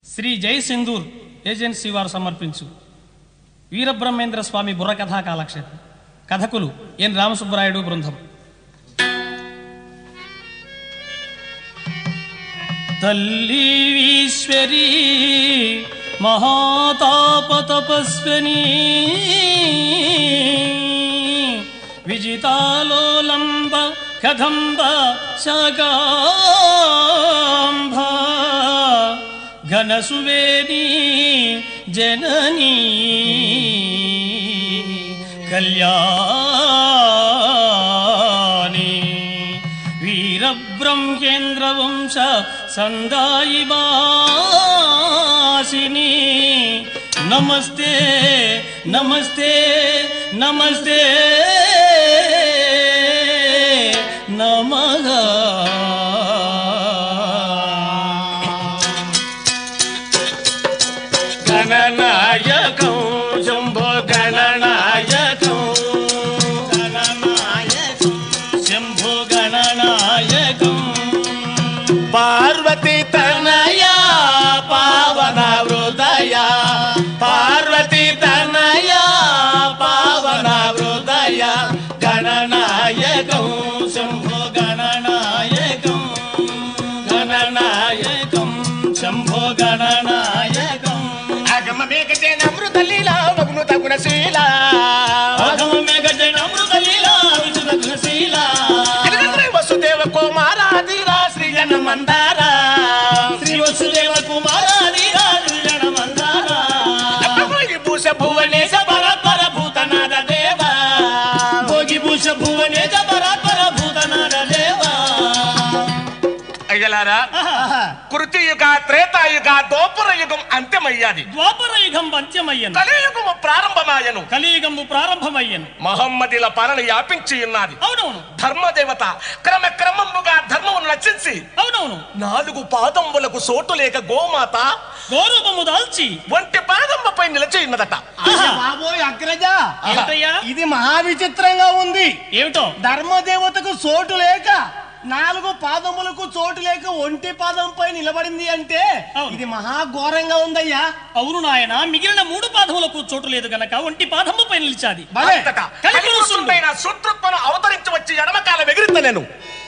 శ్రీ జై సింధూర్ ఏజెన్సీ వారు సమర్పించు వీరబ్రహ్మేంద్ర స్వామి బుర్రకథా కాలక్షేపం కథకులు ఎన్ రామసుబ్బరాయుడు బృందం తల్లి ఈశ్వరి మహాతాపతపస్వని విజితాలోలంబ కదంబ శగాంభ ఘనసువేణి జననీ కళ్యాణి వీరబ్రహ్మేంద్రవంశ సందాయి వాసిని నమస్తే నమస్తే నమస్తే నమః గణనాయకం శంభో గణనాయకం గణనాయకం శంభో గణనాయకం పార్వతి తనయ పావన హృదయ పార్వతి తనయ పావన హృదయ గణనాయకం శంభో గణనాయకం గణనాయకం శంభో గణనాయకం అగమ మేఘజన అమృత లీలా మగును తగుణ శీల వసుదేవ కుమారాదిరా శ్రీజన మందారా శ్రీ వసుదేవ కుమారాది మందారా భూష భువనేశ పరపర భూతనాద దేవా భోగిభూష భువనేజ పరాత్పర భూతనార దేవా అయ్యలారా కృతియుగ త్రేతాయుగ దోపర యుగం అంత్యమయ్యాది ద్వాపర యుగం అంత్యమయ్యను కలియుగము ప్రారంభమాయను కలియుగము ప్రారంభమయ్యను మహమ్మదిల పాలన వ్యాపించి ఉన్నది అవునవును ధర్మదేవత క్రమ క్రమముగా ధర్మమును రచించి అవునవును నాలుగు పాదములకు సోటు లేక గోమాత గౌరవము దాల్చి ఒంటి పాదమ్మపై నిలిచి ఉన్నదట ఆహా. బాబోయ్ అగ్రజ ఏమిటయ్యా ఇది మహా విచిత్రంగా ఉంది ఏమిటో ధర్మదేవతకు చోటు లేక నాలుగు పాదములకు చోటు లేక ఒంటి పాదంపై నిలబడింది అంటే అవును. ఇది మహా ఘోరంగా ఉందయ్యా అవును నాయన మిగిలిన మూడు పాదములకు చోటు లేదు గనక ఒంటి పాదముపై నిలిచాది భలే. అంతటా కలిపురుషుడు. కలిపురుషుడైన శూద్రత్వను అవతరించి వచ్చి ఎడమకాల ఎగిరిత నేను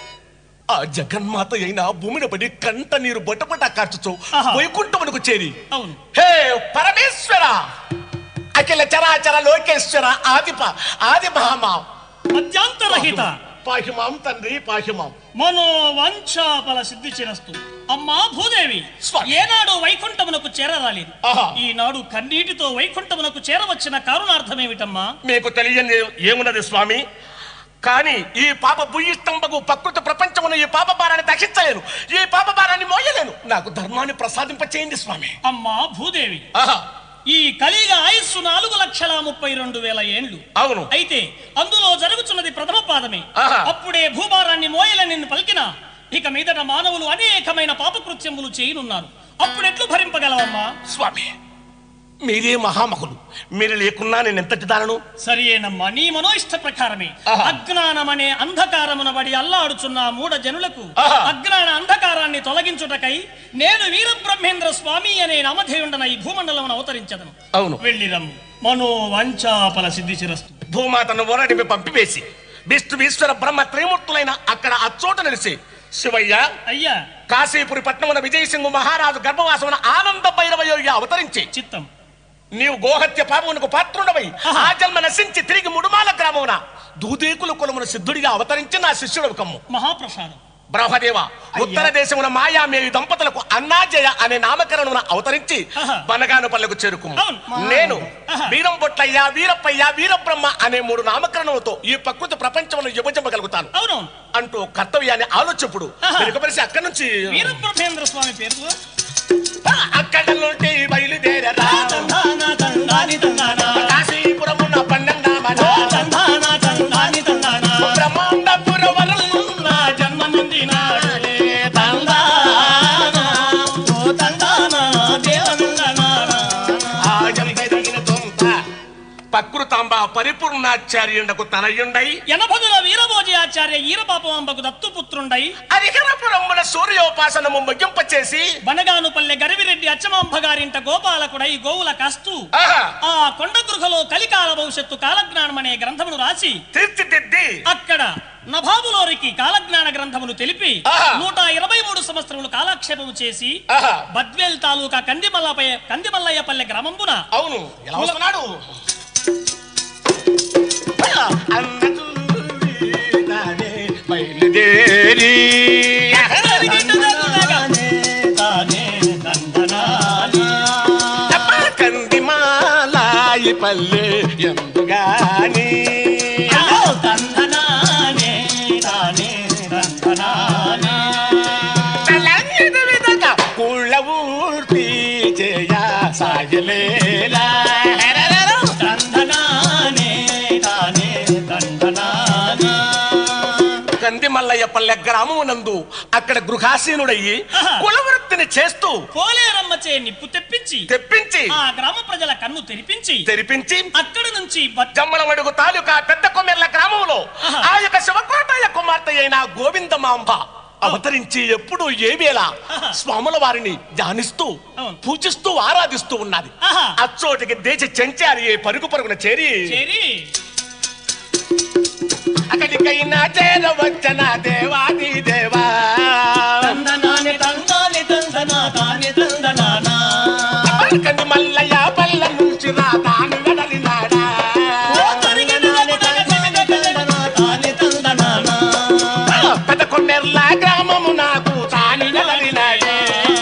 ఆ జగన్మాత అయిన భూమిని పడి కంట నీరు బొట్టబట్ట కార్చుచు ఆహా. వైకుంఠమునకు చేరి అవును హే పరమేశ్వర అఖిల చరాచర లోకేశ్వర ఆదిప ఆది మహామ మధ్యాంతరహిత పాహిమాం తండ్రి పాహిమాం మనో వంశాఫల సిద్ధి చిరస్తు అమ్మా భూదేవి స్వామి. ఏనాడు వైకుంఠమునకు చేరరాలేదు ఆహా. ఈనాడు కన్నీటితో వైకుంఠమునకు చేరవచ్చిన కారుణార్థమేమిటమ్మా మీకు తెలియని ఏమున్నది స్వామి కానీ ఈ పాప భూయిష్టంబకు ప్రకృతి ప్రపంచమును ఈ పాప భారాన్ని దహించలేను ఈ పాప భారాన్ని మోయలేను నాకు ధర్మాన్ని ప్రసాదింపచేయండి స్వామి అమ్మా భూదేవి ఆహా ఈ కలిగ ఆయుస్సు నాలుగు లక్షల ముప్పై రెండు వేల ఏండ్లు అవును అయితే అందులో జరుగుతున్నది ప్రథమ పాదమే ఆహా. అప్పుడే భూభారాన్ని మోయలని నిన్ను పలికిన ఇక మీదట మానవులు అనేకమైన పాపకృత్యములు చేయనున్నారు అప్పుడెట్లు భరింపగలవమ్మా స్వామి మీరే మహామహులు మీరు లేకున్నా నేను ఎంతటి దానను సరియేనమ్మా నీ మనోయిష్ట ప్రకారమే ఆహా. అజ్ఞానమనే అంధకారమున బడి అల్లాడుచున్న ఆ మూఢ జనులకు ఆహా. అజ్ఞాన అంధకారాన్ని తొలగించుటకై నేను వీరబ్రహ్మేంద్ర స్వామి అనే నామధేయుండన ఈ భూమండలం అవతరించదను అవును వెళ్ళిరమ్ము మనో వంచాపల సిద్ధి చిరస్తు భూమాతను ఓరడిపి పంపివేసి విష్ణు ఈశ్వర బ్రహ్మ త్రిమూర్తులైన అక్కడ అచ్చోట నిలిచి శివయ్య అయ్యా కాశీపురి పట్నమున విజయసింగు మహారాజు గర్భవాసమున ఆనంద భైరవయోగి అవతరించి చిత్తం నీవు గోహత్య పాపమునకు పాత్రుడవై ఆహా. ఆ జన్మ నశించి తిరిగి ముడుమాల గ్రామమున దూదేకుల కులమున సిద్ధుడిగా అవతరించి నా శిష్యుడు కమ్ము మహాప్రసాదం బ్రహ్మదేవ ఉత్తర దేశమున మాయామేవి దంపతులకు అన్నాజయ అనే నామకరణమున అవతరించి ఆహా. బనగాను పల్లెకు చేరుకుము అవును. నేను ఆహా. వీరం బొట్లయ్య వీరప్పయ్య వీరబ్రహ్మ అనే మూడు నామకరణములతో ఈ ప్రకృతి ప్రపంచమును విభజింపగలుగుతాను అవునవును అంటూ కర్తవ్యాన్ని ఆలోచింపుడు ఆహా. వెనుకబడిసి అక్కడి నుంచి వీరబ్రహ్మేంద్ర స్వామి పేరు ఆ, అక్కడ నుండి బయలుదేరరా తందానా తందాని తందానా కాశీపురమున పన్నెండామన తందానా తందాని తందానా బ్రహ్మాండపురవరం నా జన్మ నిందినాడే తందానా ఓ తందానా దేవనందనానా ప్రకృతాంబ పరిపూర్ణాచార్యుండకు తనయుండై ఎనభదుల వీరభోజి ఆచార్య ఈరపాపంబకు దత్తుపుత్రుండై అధికరపురమున సూర్యోపాసనము ముగింపచేసి బనగానుపల్లె గరివిరెడ్డి అచ్చమాంబ గారింట గోపాలకుడై గోవుల కస్తూ ఆహా ఆ కొండ గృహలో కలికాల భవిష్యత్తు కాలజ్ఞానం అనే గ్రంథమును రాసి తీర్చిదిద్ది అక్కడ నభాబులోరికి కాలజ్ఞాన గ్రంథమును తెలిపి ఆహా. నూట ఇరవై మూడు సంవత్సరములు కాలక్షేపము చేసి ఆహా బద్వేల్ తాలూకా కందిమల్లపై కందిమల్లయ్యపల్లె గ్రామంబున అవును ఎలా వస్తున్నాడు అన్న చూసి నానే బయలుదేరి అప్ప కందిమాలాయి పల్లె ఎందుగాని తలంగిది విధక కుళ్ళ ఊర్తి చేయ సాయలేలా కందిమల్లయ్య పల్లె గ్రామమునందు అక్కడ గృహాసీనుడయ్యి ఆహా. కులవృత్తిని చేస్తూ పోలేరమ్మచే నిప్పు తెప్పించి తెప్పించి ఆ గ్రామ ప్రజల కన్ను తెరిపించి తెరిపించి అక్కడి నుంచి బట్- జమ్మలమడుగు తాలూకా పెద్ద కొమ్మెర్ల గ్రామంలో ఆహా. ఆ యొక్క శివకోటయ్య కుమార్తె అయిన గోవిందమాంబ అవతరించి ఎప్పుడు ఏ వేళ ఆహా. స్వాముల వారిని ధ్యానిస్తూ అవును. పూజిస్తూ ఆరాధిస్తూ ఉన్నది ఆహా. అచ్చోటికి దేశ చెంచారి పరుగు పరుగున చేరి చేరి అక్కడికైనా చేరవచ్చన దేవాది దేవా కంది మల్లయ్య పల్ల నుంచి రా తాను వెడలినాడా పెద్ద కొన్నేర్ల గ్రామము నాకు తాను వెడలినాడే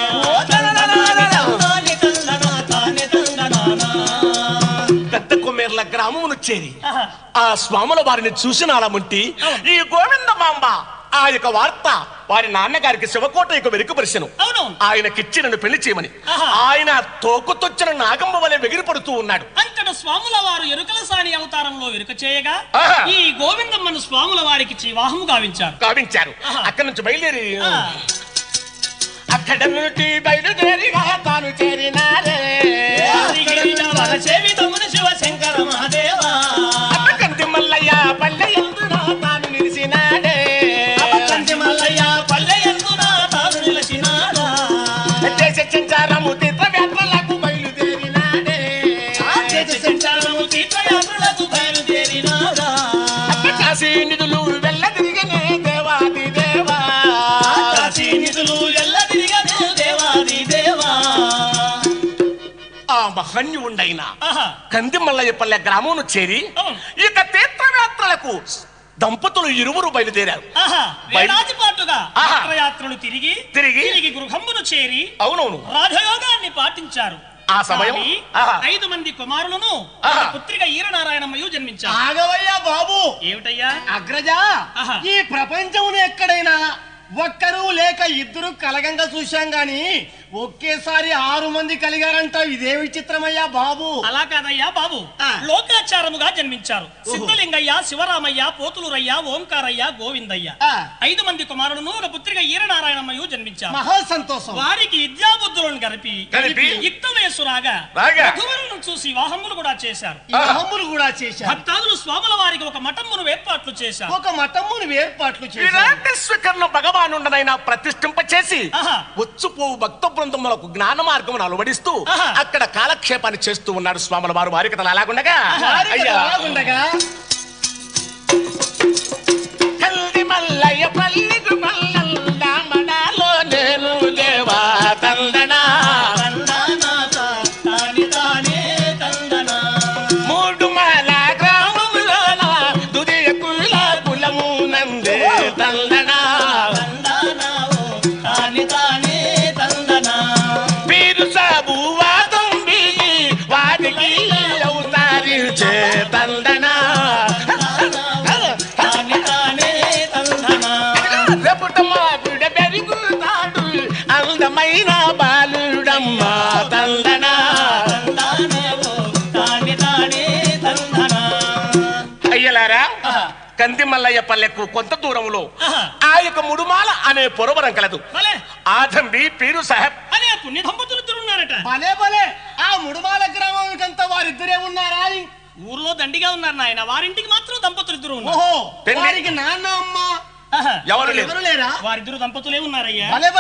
పెద్ద కొమ్మేర్ల గ్రామమును చేరి ఆహా. ఆ స్వాముల వారిని చూసినాడమంటి ఈ గోవిందమాంబ ఆ యొక్క వార్త వారి నాన్నగారికి శివకోటయ్యకు వెనుకపరిసెను అవునవును ఆయనకిచ్చి నన్ను పెళ్లి చేయమని ఆహా. ఆయన తోకుతొచ్చిన నాగమ్మ వలె వెగిరిపడుతూ ఉన్నాడు అంతట స్వాముల వారు ఎరుకల సాని అవతారంలో ఎరుక చేయగా ఆహా. ఈ గోవిందమ్మను స్వాముల వారికి వివాహము గావించారు గావించారు ఆహా. అక్కడి నుంచి బయలుదేరి ఆ, అక్కడ నుండి బయలుదేరిగా తాను చేరినారే శివశంకర మహాదేవా కంది మల్లయ్య పల్లె ఎందునా తాను నిలిచినాడే మల్లయ్య పల్లె ఎందున తాను నిలచినాడా దేశ సంచారము తీర్థయాత్రలకు బయలుదేరినాడే సంచారము తీర్థయాత్రలకు బయలుదేరినాడా కాశీ నిధులు వెళ్ళ తిరిగనే దేవాది దేవా కాశీ నిధులు ఎల్ల తిరిగను దేవాది దేవా ఆ మహన్యుండైన ఆహా కంది మల్లయ్యపల్లె గ్రామమును చేరి అవును. ఇక తీర్థయాత్రలకు దంపతులు ఇరువురు బయలుదేరారు ఆహా వేలాది పాటుగా ఆహా. యాత్రలు తిరిగి తిరిగి? తిరిగి గృహంబును చేరి అవునవును రాజయోగాన్ని పాటించారు ఆ సమయం? కానీ ఆహా. ఐదు మంది కుమారులను ఆహా. ఒక పుత్రిక ఈరనారాయణమ్మయు జన్మించారు ఆగవయ్యా బాబు ఏమిటయ్యా అగ్రజా ఆహా. ఈ ప్రపంచమును ఎక్కడైనా ఒక్కరు లేక ఇద్దరు కలగంగా చూశాం గాని ఒకేసారి ఆరు మంది కలిగారంట ఇదే విచిత్రమయ్యా బాబు అలా కాదయ్యా బాబు ఆ. లోకాచారముగా జన్మించారు సిద్ధలింగయ్య శివరామయ్య పోతులూరయ్య ఓంకారయ్య గోవిందయ్య ఆ. ఐదు మంది కుమారులను ఒక పుత్రిక ఈరనారాయణమ్మయు జన్మించారు మహా సంతోషం వారికి విద్యాబుద్ధులను కలిపి కలిపి? యుక్త వయస్సు రాగా రాగా? వధువులను చూసి వివాహములు కూడా చేశారు ఈ మహమ్ములు కూడా చేశారు భక్తాదులు స్వాముల వారికి ఒక మఠమును ఏర్పాట్లు చేశారు ఒక మఠమును ఏర్పాట్లు చేశారు విరాట స్వీకరణ భగవానుండనైనా ప్రతిష్ఠింప చేసి ఆహా. వచ్చిపోవు భక్త బృందములకు జ్ఞాన మార్గమును అలవడిస్తూ ఆహా. అక్కడ కాలక్షేపాన్ని చేస్తూ ఉన్నాడు స్వాముల వారు వారి కథలు అలాగుండగా వారికి అయ్యా అలాగుండగా కల్ది మల్లయ్య పల్లికు మల్లల్లా మడాలో నేను దేవా తందనా మూడు మాల గ్రామములోన దుదియ కుల కులము నందే తందనా పీరు సాబు వాతంబి వాటికి అవుతారి చే తందనా రేపుట మా బిడ పెరుగుతాడు అందమైన బాలుడమ్మ తందనా అయ్యలారా కంది మల్లయ్య పల్లెకు కొంత దూరంలో ఆహా. ఆ యొక్క ముడుమాల అనే పొరవరం కలదు భలే ఆదంబి పీరు సాహెబ్ అనే పుణ్య దంపతులు ఇద్దరు ఉన్నారట భలే భలే ఆ ముడుమాల గ్రామానికంతా వారిద్దరే ఉన్నారా ఊర్లో దండిగా ఉన్నారు నాయన వారింటికి మాత్రం దంపతులు ఇద్దరు ఉన్నారు ఓహో పెళ్లి. వారికి నాన్న అమ్మ ఆహా. ఎవరు లేరు ఎవరు లేరా వారిద్దరు దంపతులే ఉన్నారయ్యా భలే భలే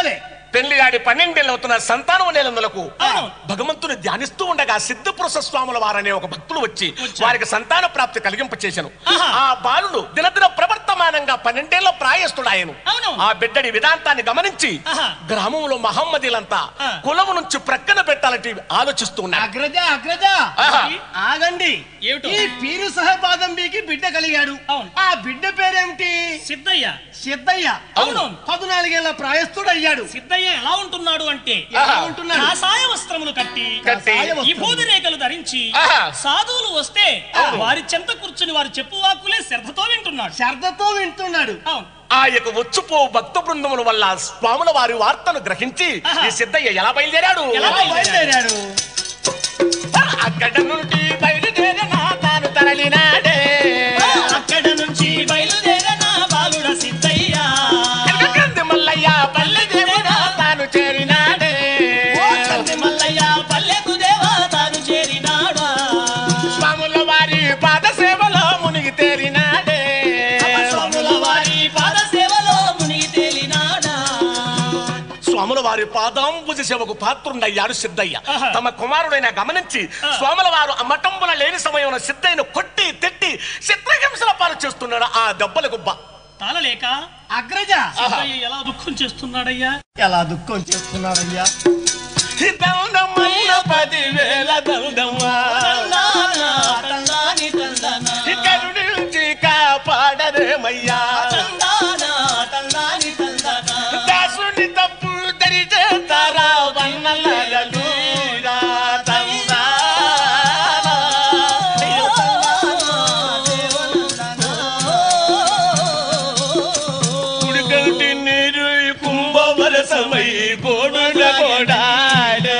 పెళ్లి ఆడి పన్నెండేళ్ళు అవుతున్న సంతానం లేనందులకు అవును. భగవంతుని ధ్యానిస్తూ ఉండగా సిద్ధపురుష స్వాముల వారనే ఒక భక్తులు వచ్చి వచ్చారు. వారికి సంతాన ప్రాప్తి కలిగింపచేశాను ఆహా. ఆ బాలుడు దినదిన ప్రవర్తమానంగా పన్నెండేళ్ల ప్రాయస్తుడాయను అవును. ఆ బిడ్డడి విధాంతాన్ని గమనించి ఆహా. గ్రామంలో మహమ్మదీలంతా ఆ. కులము నుంచి ప్రక్కన పెట్టాలంటే ఆలోచిస్తూ ఉన్నారు అగ్రజ అగ్రజ ఆహా. ఆగండి ఏమిటో? ఈ పీరు సహబాదం బీకి బిడ్డ కలిగాడు అవును. ఆ బిడ్డ పేరేమిటి సిద్ధయ్య సిద్ధయ్య అవును. పద్నాలుగేళ్ల ప్రాయస్తుడు అయ్యాడు సిద్ధయ్య ఎలా ఉంటున్నాడు అంటే ఎలా ఆహా. ఉంటున్నాడు కాషాయ వస్త్రములు కట్టి కట్టి. కాషాయ వస్త్రములు. విభూది రేఖలు ధరించి ఆహా. సాధువులు వస్తే వారి చెంత కూర్చుని వారి చెప్పు వాక్కులే శ్రద్ధతో వింటున్నాడు శ్రద్ధతో వింటున్నాడు అవును ఆ యొక్క వచ్చుపో భక్త బృందముల వల్ల స్వాముల వారి వార్తను గ్రహించి ఆహా. ఈ సిద్ధయ్య ఎలా బయలుదేరాడు ఎలా ఎలా బయలుదేరాడు అక్కడ నుండి బయలుదేరిన తాను తరలినాడే అక్కడ నుంచి బయలుదేరిన బాలుడ సిద్ధయ్య ఎనకంది మల్లయ్య పల్లె దేవుడా తాను చేరినాడే ఓ కంది మల్లయ్య పల్లెకు దేవా తాను చేరినాడా స్వాముల వారి పాద సేవలో మునిగి తేరినాడే స్వాముల వారి పాద సేవలో మునిగి తేలినాడా స్వాముల వారి పాదాంబుజ సేవకు పాత్రుండయ్యాడు సిద్ధయ్య ఆహా. తమ కుమారుడైన గమనించి ఆ. స్వాముల వారు అమ్మటంబుల లేని సమయంలో సిద్ధయ్యను కొట్టి తిట్టి చిత్రహింసల పాలు చేస్తున్నాడు ఆ దెబ్బలకు బా తాళలేక అగ్రజ సిద్ధయ్య ఎలా దుఃఖం చేస్తున్నాడయ్యా ఎలా దుఃఖం చేస్తున్నాడయ్యా దండమయ్య పదివేల దండమా తందానా, తందాని తందనా. కరుణించి కాపాడరేమయ్యా తందానా, తందాని తందనా. దాసుని తప్పు దరి చేస్తారా వన్నలూరా తందానా కుడికంటి నీరు కుంభవరసమై గోడుల గోడాడే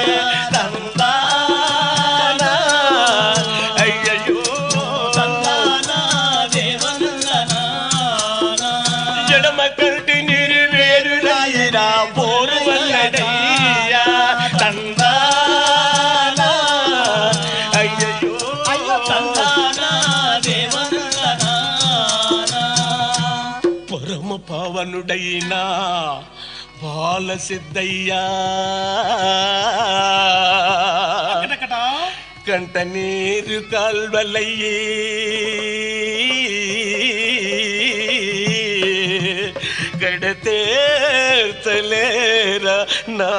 తందానా అయ్యయ్యో తందానా, దేవనందనా. ఎడమ కంటి నీరు వేరు రాయిరా పోరు వల్లడయ్యా తందానా అయ్యయ్యో తందానా, దేవనందనా. పరమ పావనుడైనా బాల సిద్ధయ్యా అకటకట. కంట నీరు కాల్వలయ్యే గడతేర్చలేరా నా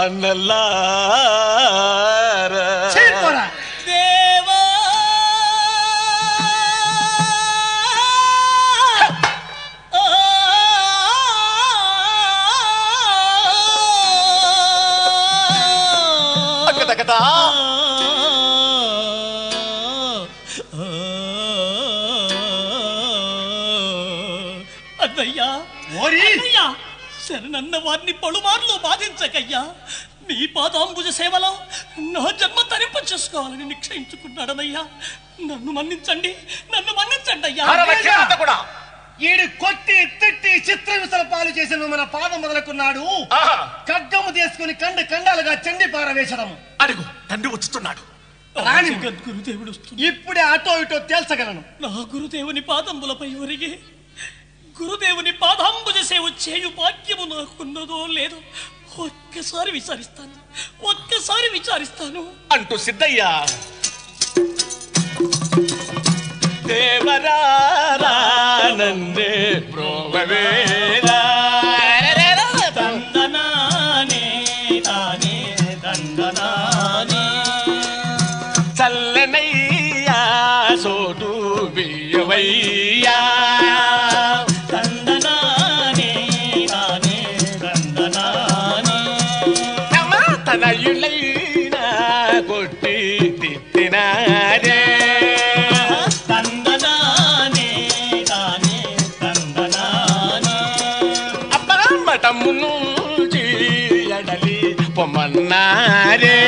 అన్నలారా చేరుకోరా దేవా అక్కదక్కదా. అన్నయ్యా ఓరి అన్నయ్యా శరణన్న వారిని పలుమార్లు బాధించకయ్యా నీ పాదాంబుజ సేవలో నా జన్మ తరింప చేసుకోవాలని నిశ్చయించుకున్నాడనయ్యా నన్ను మన్నించండి నన్ను మన్నించండి అయ్యా అరవక్షణత కూడా ఈడు కొట్టి తిట్టి చిత్రహింసల పాలు చేసిన మన పాదం మొదలుకున్నాడు ఆహా, ఖడ్గము తీసుకుని కండ కండాలుగా చండి పారవేశడము అడుగు తండ్రి వచ్చుతున్నాడు రాణి. గురుదేవుడు వస్తుంది ఇప్పుడే అటో ఇటో తేల్చగలను నా గురుదేవుని పాదంబులపై ఒరిగి గురుదేవుని పాదాంబుజ సేవ చేయు భాగ్యము నాకున్నదో లేదో ఒక్కసారి విచారిస్తాను ఒక్కసారి విచారిస్తాను అంటూ సిద్ధయ్య దేవరానందే బ్రోవేరా తందనానే తానే తందనానే చల్లనయ్యా సోటు బియ్యవయ్యా తందనానే తానే తందనానే తనయులైనా కొట్టి తిట్టినారే తందనానే తానే తందనానే అబ్బరమ్మటము నుంచి ఎడలి పొమ్మన్నారే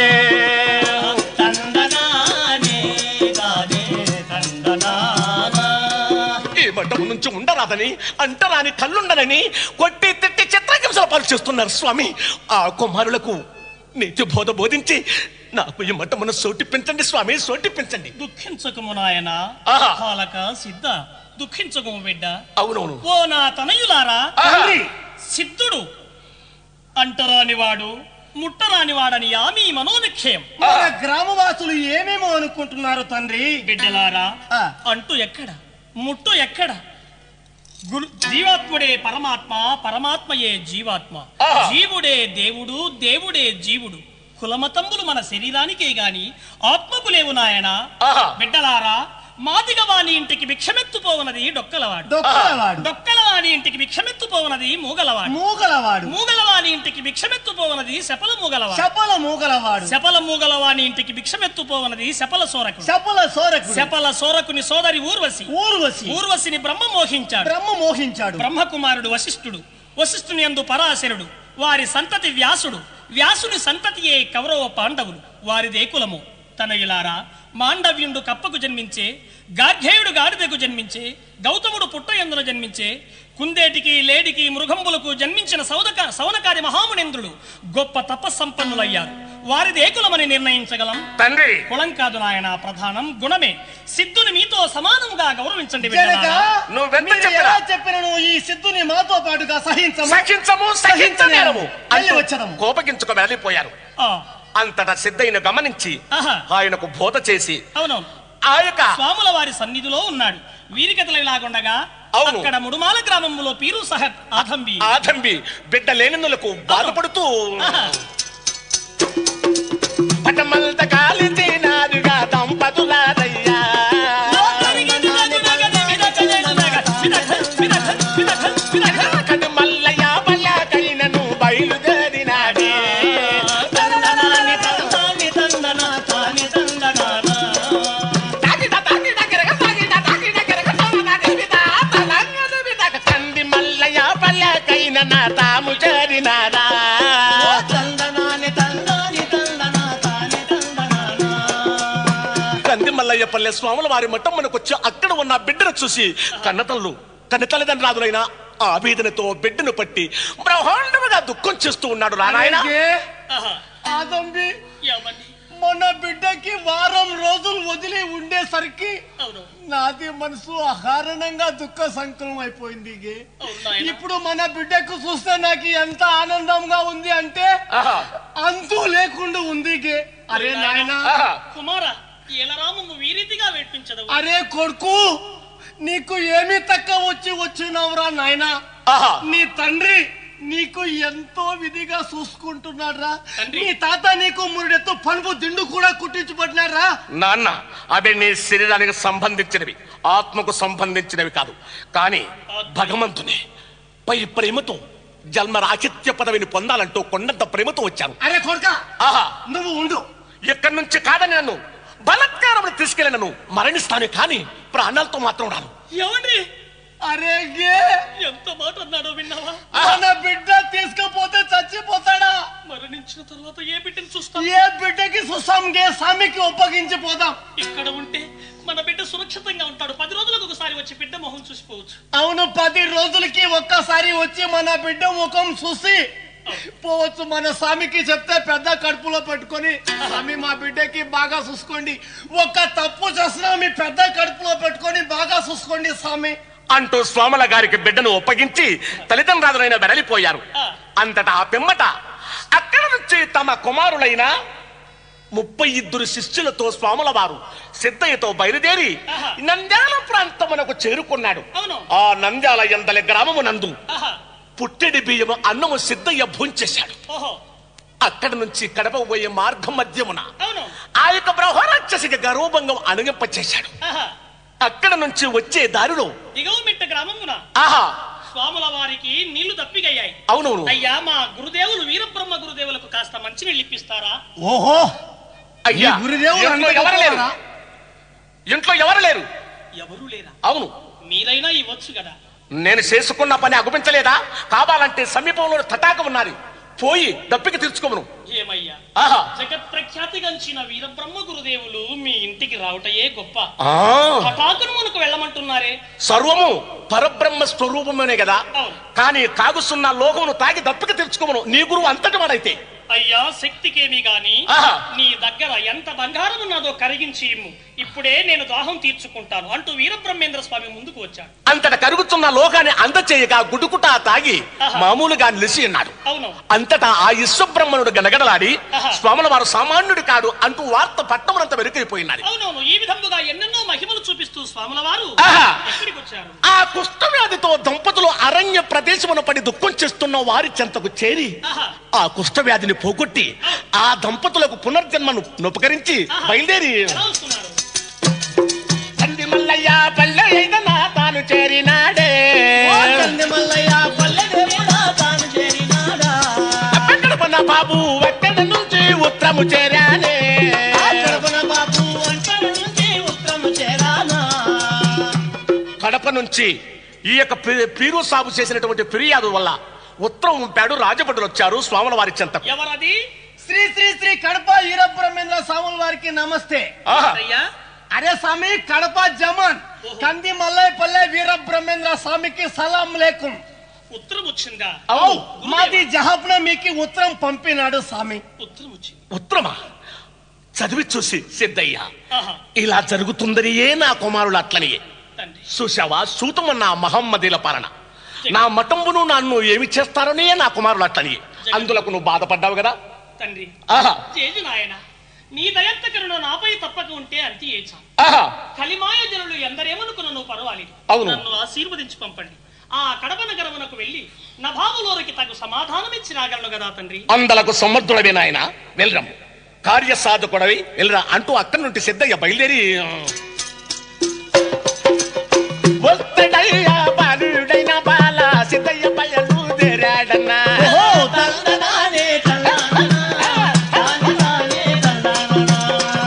తందనానే తానే తందనానా ఈ మఠం నుంచి ఉండరాదని అంటరాని కళ్ళుండనని కొట్టి తిట్టి చిత్రహింసల పాలు చేస్తున్నారు స్వామి ఆ కుమారులకు నీతి బోధ బోధించి నాకు ఈ మఠమును సోటిప్పించండి స్వామి సోటిప్పించండి దుఃఖించకము నాయన ఆహా. బాలక సిద్ధ దుఃఖించకము బిడ్డ అవునవును ఓ నా తనయులారా ఆహా. తండ్రి సిద్ధుడు అంటరానివాడు ముట్టరానివాడని ఆ మీ మనోనిక్షయం మన గ్రామవాసులు ఏమేమో అనుకుంటున్నారు తండ్రి బిడ్డలారా ఆ. అంటూ ఎక్కడ ముట్టు ఎక్కడ గురు జీవాత్ముడే పరమాత్మ పరమాత్మయే జీవాత్మ ఆహా. జీవుడే దేవుడు దేవుడే జీవుడు కులమతంబులు మన శరీరానికే గాని ఆత్మకు లేవు నాయన ఆహా. బిడ్డలారా మాదిగ వాని ఇంటికి భిక్షమెత్తుపోవనది డొక్కలవాడు డొక్కలవాడు డొక్కలవాని ఇంటికి భిక్షమెత్తుపోవనది మూగలవాడు మూగలవాడు మూగలవాని ఇంటికి భిక్షమెత్తుపోవనది శపల మూగలవాడు శపల మూగలవాడు శపల మూగలవాని ఇంటికి భిక్షమెత్తుపోవనది శపల సోరకుడు శపల సోరకుడు శపల సోరకుని సోదరి ఊర్వశి ఊర్వశి ఊర్వశిని బ్రహ్మ మోహించాడు బ్రహ్మ మోహించాడు బ్రహ్మకుమారుడు వశిష్ఠుడు వశిష్ఠుని యందు పరాశరుడు వారి సంతతి వ్యాసుడు వ్యాసుని సంతతియే కౌరవ పాండవులు వారిదే కులము తనయులారా మాండవ్యుండు కప్పకు జన్మించే గార్ఘేయుడు గాడిదకు జన్మించే గౌతముడు పుట్ట ఎందున జన్మించే కుందేటికి లేడికి మృగంబులకు జన్మించిన సౌదక సౌనకాది మహామునేంద్రుడు గొప్ప తపస్సంపన్నులయ్యారు వారిదే కులమని నిర్ణయించగలం తండ్రి కులం కాదు నాయన ప్రధానం గుణమే సిద్ధుని మీతో సమానంగా గౌరవించండి జనక బిడ్డలారా. నువ్వెంత మీరు చెప్పినా- ఎలా చెప్పినను ఈ సిద్ధుని మాతో పాటుగా సహించము సహించము సహించలేము వెళ్ళి వచ్చదము. కోపగించుకు వెళ్ళిపోయారు ఆ, అంతటా సిద్ధయ్యను గమనించి ఆహా. ఆయనకు బోధ చేసి అవునవును ఆ యొక్క స్వాముల వారి సన్నిధిలో ఉన్నాడు వీరికథలు ఇలాగుండగా అవును. అక్కడ ముడుమాల గ్రామంలో పీరు సాహెబ్ ఆదంబి ఆదంబి బిడ్డ లేనిందులకు బాధపడుతూ ఆహా. పటమల్త కాలితీనారుగా దంపతులారయ్యా కడు మల్లయ్య బల్లాకైనను బయలుదేరినాడే తాకిట తాకిట గిరగ తాకిట తాకిట గిరగ తోమన దేవిత తలంగద విదక కంది మల్లయ్య బల్లాకైన నా తాము చేరినారా కంది మల్లయ్య పల్లె స్వాముల వారి మఠం మనకొచ్చి అక్కడ ఉన్న బిడ్డను చూసి కన్నతల్లు కన్న తల్లిదండ్రులైన ఆ వేదనతో బిడ్డను పట్టి బ్రహ్మాండముగా దుఃఖం చేస్తూ ఉన్నాడు నారాయణ అలాగే ఆహా. ఆదంబి ఏమండి? మన బిడ్డకి వారం రోజులు వదిలి ఉండేసరికి అవును నాది మనసు అకారణంగా దుఃఖ సంకులం అయిపోయింది గే. అవును నాయనా. ఇప్పుడు మన బిడ్డకు చూస్తే నాకు ఎంత ఆనందంగా ఉంది అంటే ఆహా, అంతు లేకుండా ఉంది గే. అరే నాయన ఆహా. కుమార ఏలరాము ఈ రీతిగా వేట్పించదవు అరే కొడుకు నీకు ఏమి తక్కువ వచ్చి వచ్చినవురా నాయనా ఆహా. నీ తండ్రి నీకు ఎంతో విధిగా చూసుకుంటున్నాడ్రా తండ్రి. నీ తాత నీకు మురుడెత్తు పనుపు దిండు కూడా కుట్టించబడినారా నాన్న అవి నీ శరీరానికి సంబంధించినవి ఆత్మకు సంబంధించినవి కాదు కానీ భగవంతుని పై ప్రేమతో జన్మ రాచిత్య పదవిని పొందాలంటూ కొండంత ప్రేమతో వచ్చాను అరే కొడుక ఆహా నువ్వు ఉండు ఇక్కడి నుంచి కాదని నన్ను బలత్కారములు తీసుకెళ్ళి నన్ను మరణిస్తాను కానీ ప్రాణాలతో మాత్రం రాను ఏమండి అరే గే ఎంత మాట అన్నాడో విన్నావా మన బిడ్డ తీసుకపోతే చచ్చిపోతాడా మరణించిన తర్వాత ఏ బిడ్డను చూస్తాం ఏ బిడ్డకి సుసం గే స్వామికి ఒప్పగించి పోదాం ఇక్కడ ఉంటే మన బిడ్డ సురక్షితంగా ఉంటాడు పది రోజులకు ఒకసారి వచ్చి బిడ్డ మొహం చూసిపోవచ్చు అవును పది రోజులకి ఒక్కసారి వచ్చి మన బిడ్డ ముఖం చూసి పోవచ్చు మన స్వామికి చెప్తే పెద్ద కడుపులో పెట్టుకొని స్వామి మా బిడ్డకి బాగా చూసుకోండి ఒక్క తప్పు చేసినా మీ పెద్ద కడుపులో పెట్టుకొని బాగా చూసుకోండి స్వామి అంటూ స్వాముల గారికి బిడ్డను ఒప్పగించి తల్లిదండ్రులైన వెడలిపోయారు అంతటా ఆ పిమ్మట అక్కడ నుంచి తమ కుమారులైన ముప్పై ఇద్దరు శిష్యులతో స్వాముల వారు సిద్ధయ్యతో బయలుదేరి ఆహా. నంద్యాల ప్రాంతమునకు చేరుకున్నాడు అవును. ఆ నంద్యాల ఎందలి గ్రామము నందు ఆహా పుట్టెడి బియ్యము అన్నము సిద్ధయ్య భూంచేశాడు ఓహో అక్కడి నుంచి కడప పోయే మార్గం మధ్యమున అవును ఆ యొక్క బ్రహ్మరాక్షసికి గర్వభంగం అనుగింపచేశాడు ఆహా అక్కడ నుంచి వచ్చే దారిలో దిగవ మిట్ట గ్రామమున ఆహా స్వాముల వారికి నీళ్లు తప్పిగయ్యాయి అవునవును అయ్యా మా గురుదేవులు వీరబ్రహ్మ గురుదేవులకు కాస్త మంచినీళ్ళు ఇప్పిస్తారా ఓహో అయ్యా ఈ గురుదేవులు ఇంట్లో అంత ఎవరు లేరు గొప్పవారా? ఇంట్లో ఎవరు లేరు ఎవరూ లేరా అవును మీరైనా ఇవ్వచ్చు కదా నేను చేసుకున్న పని అగుపించలేదా కావాలంటే సమీపంలో తటాక ఉన్నది పోయి దప్పికి తీర్చుకోమను ఏమయ్యా ఆహా జగత్ ప్రఖ్యాతిగంచిన వీరబ్రహ్మ గురుదేవులు మీ ఇంటికి రావటయే గొప్ప ఆ, హఠాత్తును మనకు వెళ్ళమంటున్నారే సర్వము పరబ్రహ్మ స్వరూపమనే కదా అవును. కానీ కాగుస్తున్న లోకమును తాగి దప్పికి తీర్చుకోమను నీ గురువు అంతటి వాడైతే అయ్యా శక్తికేమి గాని ఆహా. నీ దగ్గర ఎంత బంగారం ఉన్నదో కరిగించి ఇమ్ము ఇప్పుడే నేను దాహం తీర్చుకుంటాను అంటూ వీరబ్రహ్మేంద్ర స్వామి ముందుకు వచ్చాడు అంతట కరుగుతున్న లోకాన్ని అందచేయగా గుడుకుటా తాగి ఆహా. మామూలుగా నిలిచి ఉన్నాడు అవును అంతటా ఆ విశ్వబ్రహ్మణుడు గనగడలాడి ఆహా. స్వాముల వారు సామాన్యుడు కాడు అంటూ వార్త పట్టణమంతా వెరుకైపోయినది అవునవును ఈ విధముగా ఎన్నెన్నో మహిమలు చూపిస్తూ స్వాముల వారు ఆహా. ఎక్కడికి వచ్చారు ఆ కుష్ఠవ్యాధితో దంపతులు అరణ్య ప్రదేశమున పడి దుఃఖం చేస్తున్న వారి చెంతకు చేరి ఆహా. ఆ కుష్ఠవ్యాధిని పోగొట్టి ఆ దంపతులకు పునర్జన్మను నొపకరించి ఆహా. బయలుదేరి ఎలా వస్తున్నారు తండ్రి మల్లయ్య పల్లె అయిన తాను చేరినాడే మల్లయ్య పల్లె దేవుడా తాను చేరినాడా అక్కడపన్న బాబు అక్కడ నుంచి ఉత్తరము చేరానే కడపన బాబు అంటల నుంచి ఉత్తరము చేరానా కడప నుంచి ఈ యొక్క పీ- పీరు సాగు చేసినటువంటి ఫిర్యాదు వల్ల ఉత్తరం పంపాడు రాజభటులు వచ్చారు స్వాముల వారి చెంతకు ఎవరది శ్రీ శ్రీ శ్రీ కడప వీరబ్రహ్మేంద్ర స్వాముల వారికి నమస్తే ఆహా. అయ్యా అరే స్వామి కడప జమాన్ కంది మల్లయ్య పల్లె వీరబ్రహ్మేంద్ర స్వామికి సలాం లేకుం ఉత్తరం వచ్చిందా అవును మాది జహాబ్న మీకు ఉత్తరం పంపినాడు స్వామి ఉత్తరం వచ్చింది ఉత్తరమా చదివి చూసి సిద్ధయ్య ఆహా ఇలా జరుగుతుందని ఏ నా కుమారులు అట్లనియే తండ్రి చూశావా సూతమన్న మహమ్మదీల పాలన నా మతంబును నన్ను ఏమి చేస్తారనే నా కుమారులు అట్లనియే అందులకు నువ్వు బాధపడ్డావు కదా తండ్రి ఆహా చేజు నాయన నీ దయంత కరుణ నాపై తప్పక ఉంటే అంతే ఏచా ఆహా కలిమాయ జనులు ఎందరేమనుకున్న పర్వాలేదు అవును. నన్ను ఆశీర్వదించి పంపండి ఆ కడప నగరమునకు వెళ్ళి నభావులోరికి తగు సమాధానం ఇచ్చి రాగలను కదా తండ్రి అందలకు సమర్థుడవే నాయన వెళ్ళరము కార్యసాధకుడవి వెళ్ళరా అంటూ అక్కడి నుండి సిద్ధయ్య బయలుదేరి వస్తడయ్యా బాలుడైన బాల సిద్ధయ్య బయలుదేరాడన్నా తందనానే తందనానా, తందనానే తందనానా.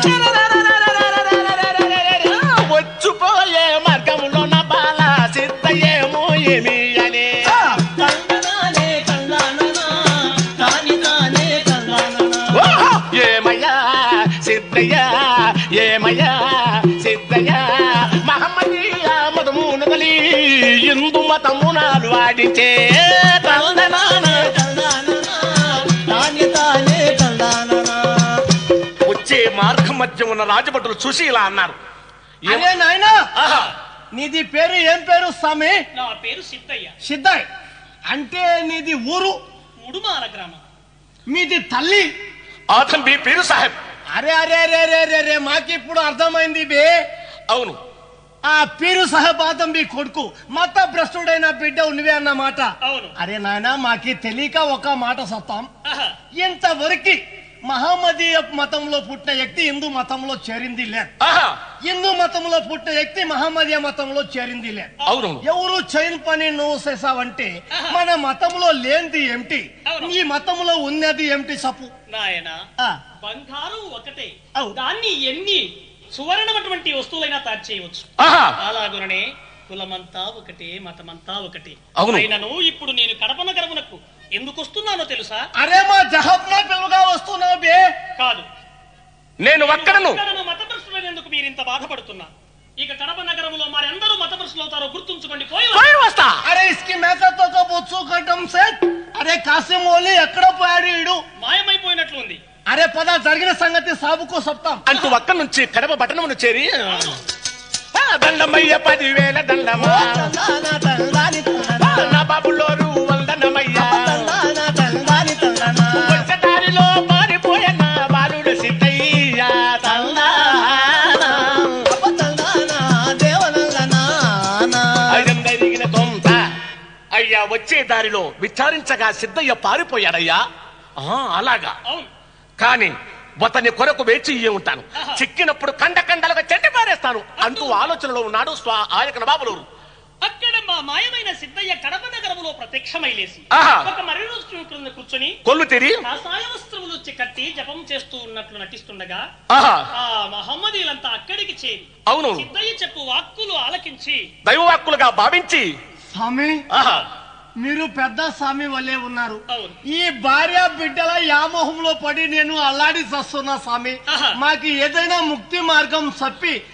వచ్చిపోయే మార్గంలో నా బాల సిద్ధయ్యేమో ఏమి అని తందనానే తందనానా, తాని తానే తందనానా. ఓహో! ఏమయ్యా సిద్ధయ్యా ఏమయ్యా సిద్ధయ్యా మహమ్మదీయ మతము నగలి ఇందు మతమునాలు ఆడించే తందనాన తందనానా, తాని తానే తందనానా. వచ్చే మార్గ మధ్య ఉన్న రాజభటులు చూసి ఇలా అన్నారు ఏం- అరే నాయనా ఆహా! నీది పేరు ఏం పేరు స్వామి నా పేరు సిద్ధయ్య సిద్ధాయ్ అంటే నీది ఊరు ఉడుమాల గ్రామం మీది తల్లి అతను మీ పీరు సాహెబ్ అరే అరే అరే అరే అరే అరే మాకిప్పుడు అర్థమైంది బే అవును ఆ పీరు సహబాదం మీ కొడుకు మత భ్రష్టుడైన బిడ్డ నువ్వే అన్నమాట అవును అరే నాయనా మాకి తెలియక ఒక మాట సత్తాం ఆహా ఇంతవరకు మహమ్మదీయ మతంలో పుట్టిన వ్యక్తి హిందూ మతంలో చేరింది లేదు ఆహా హిందూ మతంలో పుట్టిన వ్యక్తి మహమ్మదీయ మతంలో చేరింది లేదు అవును ఎవరు చైన్ పని నువ్వు చేసావంటే మన మతంలో లేనిది ఏమిటి అవును. నీ మతంలో ఉన్నది ఏమిటి చెప్పు నాయన ఆ, బంగారం ఒకటే అవు. దాన్ని ఎన్ని సువర్ణమైనటువంటి వస్తువులైనా తయారు చేయవచ్చు ఆహా అలాగుననే కులమంతా ఒకటే మతమంతా ఒకటే అవును. అయినను ఇప్పుడు నేను కడప నగరమునకు ఎందుకు వస్తున్నానో తెలుసా అరే మా జహబ్నా పిల్లగా వస్తున్నావు బే కాదు నేను ఒక్కడను ఒక్కడను మతభ్రష్టులైనందుకు మీరు ఇంత బాధపడుతున్నా ఇక కడప నగరములో మరెందరూ మతభ్రష్టులు అవుతారో గుర్తుంచుకోండి పోయి వా. పోయి వస్తా అరే ఇస్కి మేకతో ఒక బొచ్చు కట్టం సెట్ అరే కాసిం ఓలి ఎక్కడ పోయాడు ఈడు మాయమైపోయినట్లు ఉంది అరే పద జరిగిన సంగతి సాబుకు చెప్తాం అంటూ ఒక్క నుంచి కడప పట్టణమును చేరి ఆ, దండమయ్య పదివేల దండమా ఆ, నా బాబులోరు వందనమయ్యా వచ్చదారిలో మారిపోయిన బాలుడు సిద్ధయ్య అయ్యందరిగిన తొంత అయ్యా వచ్చే దారిలో విచారించగా సిద్ధయ్య పారిపోయాడయ్యా ఆ, అలాగా అవును కాని అతని కొరకు వేచి ఇయ్యి ఉంటాను చిక్కినప్పుడు కండ కండలుగా చెడ్డ పారేస్తాను అంటూ ఆలోచనలో ఉన్నాడు స్వా ఆయకన బాబులూరు అక్కడ మా మాయమైన సిద్ధయ్య కడప నగరములో ప్రత్యక్షమై లేసి ఆహా. ఒక మర్రి రోజు క్రింద కూర్చొని కొల్లు తెరి కాషాయ వస్త్రములు వచ్చి కట్టి జపం చేస్తూ ఉన్నట్లు నటిస్తుండగా ఆహా ఆ మహమ్మదీలంతా అక్కడికి చేరి అవును సిద్ధయ్య చెప్పు వాక్కులు ఆలకించి దైవవాక్కులుగా భావించి స్వామి ఆహా మీరు పెద్ద స్వామి వల్లే ఉన్నారు అవును ఈ భార్య బిడ్డల యామోహంలో పడి నేను అల్లాడి చస్తున్నా స్వామి ఆహా. మాకు ఏదైనా ముక్తి మార్గం చెప్పి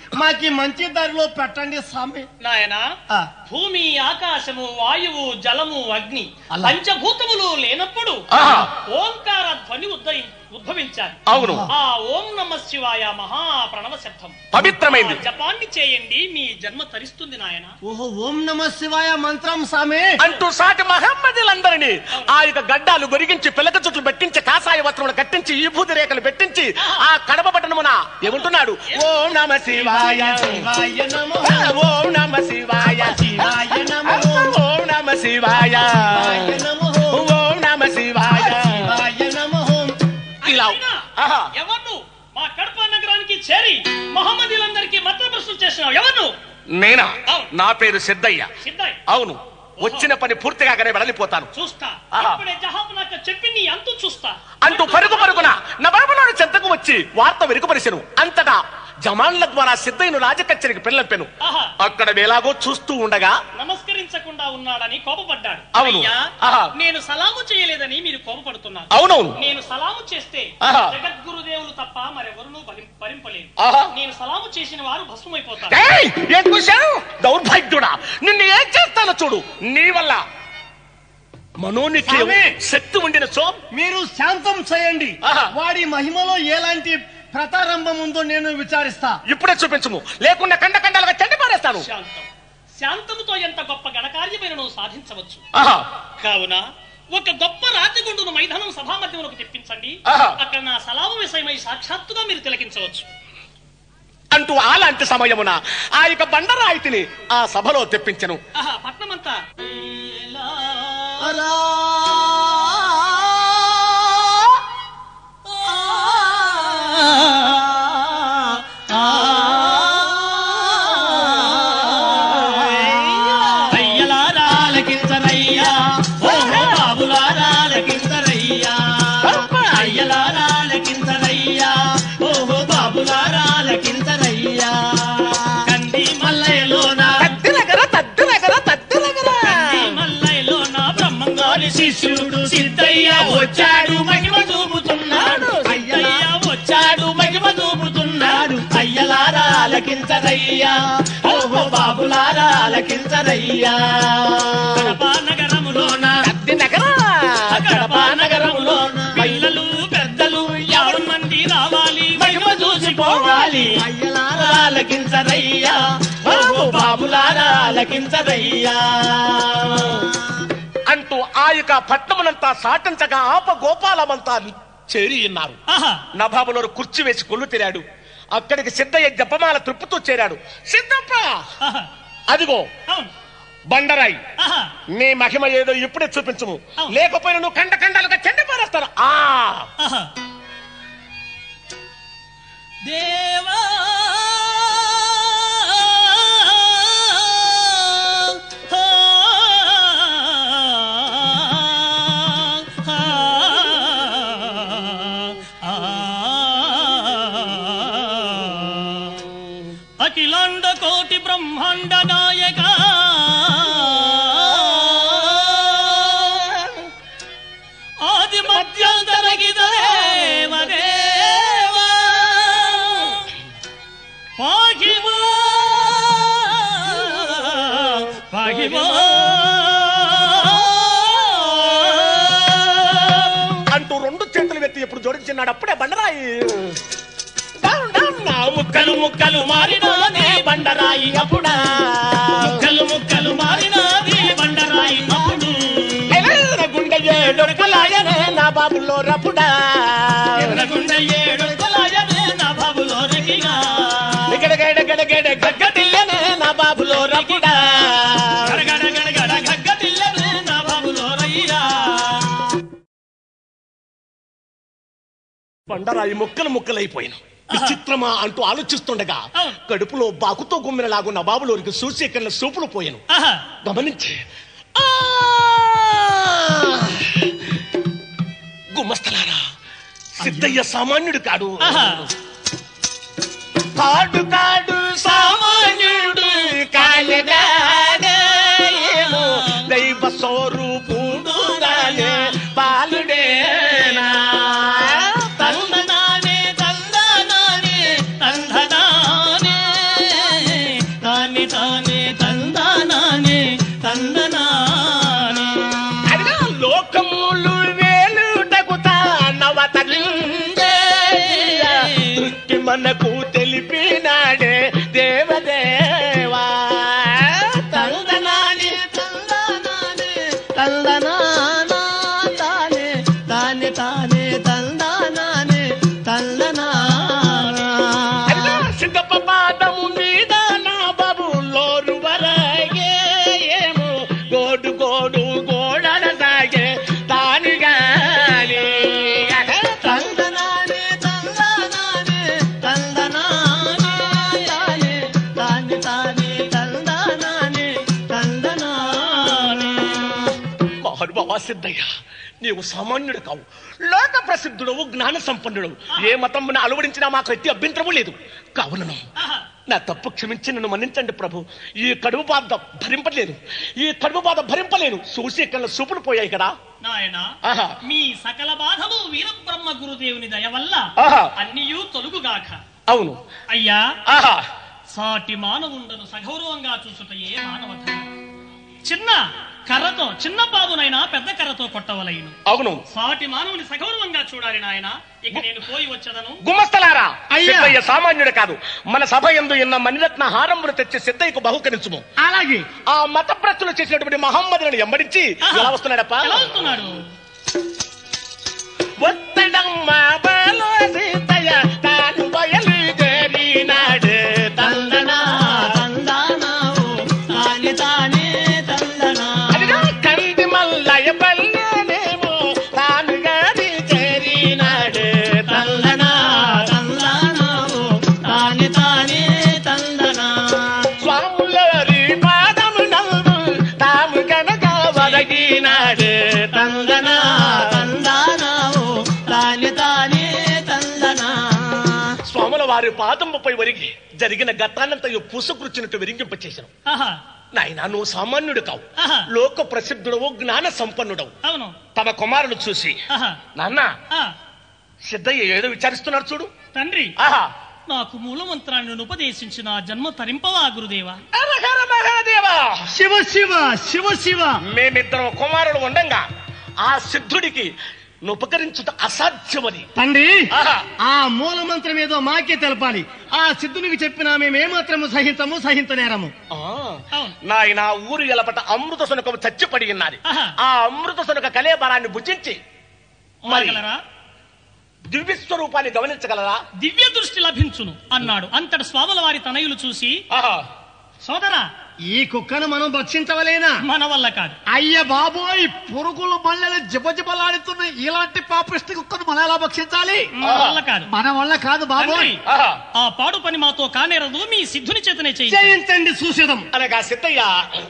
మాకి మంచి ధరలో పెట్టండి స్వామి నాయనా ఆ, భూమి ఆకాశము వాయువు జలము అగ్ని అలా. పంచభూతములు లేనప్పుడు ఆహా. ఓంకార ధ్వని ఉద్దయి ఉద్భవించాలి అవును ఆ ఓం నమ శివాయ మహా ప్రణవ శబ్దం పవిత్రమైంది ఆ జపాన్ని చేయండి మీ జన్మ తరిస్తుంది నాయన ఓహో ఓం నమ శివాయ మంత్రం స్వామి అంటూ సాటి మహమ్మదులందరినీ ఆ యొక్క గడ్డాలు గొరిగించి పిల్లక చుట్లు పెట్టించి కాసాయ వస్త్రములు కట్టించి ఈ భూతి రేఖలు పెట్టించి ఆ కడప పట్టణమున ఏమంటున్నాడు ఓం నమ శివాయ శివాయ నమో ఓం నమ శివాయ శివాయ నమో ఓం నమ శివాయ శివాయ నమో ఓం నమ శివాయ శివాయ నమో ఇలా అయినా ఆహా. ఎవరు మా కడప నగరానికి చేరి మహమ్మదీలందరికీ మత ప్రశ్నలు చేసినావు ఎవరు నేనా అవును. నా పేరు సిద్ధయ్య సిద్ధయ్ అవును వచ్చిన పని పూర్తిగానే వెడలిపోతాను చూస్తా ఆహా. ఇప్పుడే జహాబ్ నాకు చెప్పి నీ అంతు చూస్తా అంటూ పరుగు పరుగున నవరమలోని చెంతకు వచ్చి వార్త వెనుకపరిచెను అంతటా జమాన్ల ద్వారా సిద్ధయ్యను రాజకచ్చరికి పిల్లపెను ఆహా. అక్కడ ఎలాగో చూస్తూ ఉండగా నమస్కరించకుండా ఉన్నాడని కోపపడ్డాడు అవును. అయ్యా, ఆహా. నేను సలాము చేయలేదని మీరు కోపపడుతున్నారు అవునవును నేను సలాము చేస్తే ఆహా. జగద్గురుదేవులు తప్ప మరెవరునూ భరి- భరింపలేరు ఆహా. నేను సలాము చేసిన వారు భస్మైపోతారు ఏయ్! ఏం కూశావు దౌర్భాగ్యుడా నిన్ను ఏం చేస్తానో చూడు నీ వల్ల మనోనికి స్వామి! శక్తి ఉండిన సో మీరు శాంతం చేయండి ఆహా. వాడి మహిమలో ఎలాంటి ప్రతారంభం ఉందో నేను విచారిస్తా ఇప్పుడే చూపించుము లేకుండా కండ కండాలుగా చెండి పారేస్తాను శాంతం శాంతముతో ఎంత గొప్ప గణకార్యమైన నువ్వు సాధించవచ్చు ఆహా కావున ఒక గొప్ప రాజగుండును మైదానం సభామధ్యములకు తెప్పించండి ఆహా. అక్కడ నా సలాము విషయమై సాక్షాత్తుగా మీరు తిలకించవచ్చు అంటూ అలాంటి సమయమున ఆ యొక్క బండరాయితిని ఆ సభలో తెప్పించను ఆహా పట్నమంతా అయ్యలారాలకించరయ్యా ఓహో బాబులారాలకించరయ్యా అయ్యలారాలకించరయ్యా ఓహో బాబులారాలకించరయ్యా కంది మల్లయ్యలోన తద్దిలగర తద్దిలగర తద్దిలగర కంది మల్లయ్యలోన బ్రహ్మంగారి శిష్యుడు సిద్ధయ్య వచ్చాడు మహిమ చూపుతున్నాడు అయ్యయ్య వచ్చాడు మహిమ చూపుతున్నాడు అయ్యలారా ఆలకించరయ్యా ఓహో బాబులారా ఆలకించరయ్యా కడప నగరములోన తద్దినగర కడప నగరములోన పిల్లలు పెద్దలు ఎవరు మంది రావాలి మహిమ చూసిపోవాలి అయ్యలారా ఆలకించరయ్యా ఓహో బాబులారా ఆలకించరయ్యా అంటూ ఆ యొక్క పట్నమునంతా సాటించగా ఆప గోపాలమంతా చేరి ఉన్నారు ఆహా నభాబులో కుర్చీ వేసి కొల్లు తిరాడు అక్కడికి సిద్ధయ్య జపమాల త్రిప్పుతూ చేరాడు సిద్ధప్ప ఆహా అదిగో అవును బండరాయి ఆహా నీ మహిమ ఏదో ఇప్పుడే చూపించము అవును. లేకపోయినా నువ్వు కండ కండాలుగా చెండి పారేస్తాను ఆ ఆహా దేవా అఖిలాండ కోటి బ్రహ్మాండ నాయక ఆది మధ్యంతరగిద దేవదేవ పాహిమా పాహిమా అంటూ రెండు చేతులు ఎత్తి ఎప్పుడు జోడించినాడు అప్పుడే బండరాయి డౌన్, డౌన్, నా ముక్కలు ముక్కలు మారినానే బండరాయి అప్పుడా ముక్కలు ముక్కలు మారినది బండరాయి అప్పుడు ఎర్ర గుండె ఏడొరకలాయనే నా బాబులో రప్పుడా ఎర్రగుండె ఏడు కొలాయనే నా బాబులో రెగిగా గడ గడ గడ గడ గగ్గటిల్లనే నా బాబులో రప్పుడా గడగడ గడగడ గగ్గటిల్లనే నా బాబులో రయ్యా బండరాయి ముక్కలు ముక్కలైపోయిన విచిత్రమా అంటూ ఆలోచిస్తుండగా అవును. కడుపులో బాకుతో గుమ్మినలాగున్న బాబులోనికి చూసి ఇక్కడ సూపులు పోయాను ఆహా గమనించి ఆ! గుమ్మస్తలారా సిద్ధయ్య సామాన్యుడు కాడు ఆహా కాడు కాడు సామాన్యుడు కాయనేమో దైవ స్వరూపుడు రాయే బాలుడేనా తందనానే తందనానే తందనానే మనకు తెలిపినాడే దేవదేవా తందనాని తందనానే తందనానా తానే తానే తానే తందనానే తందనానా అదిగో సిద్ధప్ప పాదము మీద నా బాబులోరు వరగే ఏమో గోడు గోడు గోడల సాగే తాను గాని తందనానే తందనానే తందనానా తానే తానే తానే తందనానే తందనానే మహానుభావ సిద్ధయ్య నీవు సామాన్యుడు కావు లోక ప్రసిద్ధుడవు జ్ఞాన సంపన్నుడవు ఏ మతమును అలవడించినా మాకు ఎట్టి అభ్యంతరము లేదు కావునను ఆహా. నా తప్పు క్షమించి నన్ను మన్నించండి ప్రభు ఈ కడుపు బాధ భరింపలేను ఈ కడుపు బాధ భరింపలేను చూసి కళ్ళ సూపులు పోయాయి కదా నాయనా ఆహా. మీ సకల బాధలు వీరబ్రహ్మ గురుదేవుని దయ వల్ల ఆహా. అన్నియూ తొలుగుగాక అవును అయ్యా ఆహా సాటి మానవుండను సగౌరవంగా చూసుటయే మానవ ధర్మం చిన్న కర్రతో చిన్న బాబునైనా పెద్ద కర్రతో కొట్టవలైను అవును సాటి మానవుని సగౌరవంగా చూడాలి నాయన ఇక నేను పోయి వచ్చదను గుమస్తలారా అయ్యా. సిద్ధయ్య సామాన్యుడు కాదు మన సభ ఎందు ఇన్న మణిరత్న హారములు తెచ్చి సిద్ధయ్యకు బహుకరించుము అలాగే ఆ మత ప్రశ్నలు చేసినటువంటి మహమ్మదులను ఎంబడించి ఆహా. ఎలా వస్తున్నాడప్ప ఎలా వస్తున్నాడు ఒత్తడమ్మ బాలో సీతయ్య తాను బయలుదేరినాడు తందనా తందనా తానే తానే తందనా అదిగో కంది మల్లయ్య పల్లెనేమో తాను గారి చేరినాడు తందనా తందనా తానే తానే తందనా స్వాములరి పాదము నందు తాము కనుక వదగినాడు తందనా తందనా తానే తానే తందనా స్వాముల వారి పాదముపై వరిగి జరిగిన గతానంతయు పూసకృచ్చినట్టు విరింగింపచేశాను ఆహా నాయన నువ్వు సామాన్యుడు కావు ఆహా. లోక ప్రసిద్ధుడవు జ్ఞాన సంపన్నుడవు అవును తమ కుమారుడు చూసి ఆహా నాన్న ఆ, సిద్ధయ్య ఏదో విచారిస్తున్నాడు చూడు తండ్రి ఆహా నాకు మూలమంత్రాన్ని ఉపదేశించిన జన్మ తరింపవా గురుదేవా హరహర మహాదేవా శివ శివ శివ శివ మేమిద్దరం కుమారుడు ఉండంగా ఆ సిద్ధుడికి నువ్వు ఉపకరించుట అసాధ్యమని తండ్రి ఆహా. ఆ మూల మంత్రం ఏదో మాకే తెలపాలి ఆ సిద్ధునికి చెప్పినా మేమేమాత్రము సహితము సహించనేరము ఆ, అవును నాయన ఊరు ఎలపట అమృత సునకము చచ్చిపడి ఉన్నది ఆహా. ఆ అమృత సునక కలేబరాన్ని భుజించి మరి అనగలరా దివ్య స్వరూపాన్ని గమనించగలరా దివ్య దృష్టి లభించును అన్నాడు అంతటి స్వాముల వారి తనయులు చూసి ఆహా. సోదరా ఈ కుక్కను మనం భక్షించవలేనా మన వల్ల కాదు అయ్య బాబోయ్ పురుగులు మల్లెలు జిబజిబలాడుతున్న ఇలాంటి పాపిష్టి కుక్కను మనం ఎలా భక్షించాలి మన వల్ల కాదు మన వల్ల కాదు బాబోయ్ తండ్రి, ఆహా. ఆ పాడు పని మాతో కానేరదు మీ సిద్ధుని చేతనే చేయి జయించండి చూసేదం అనగా సిద్ధయ్య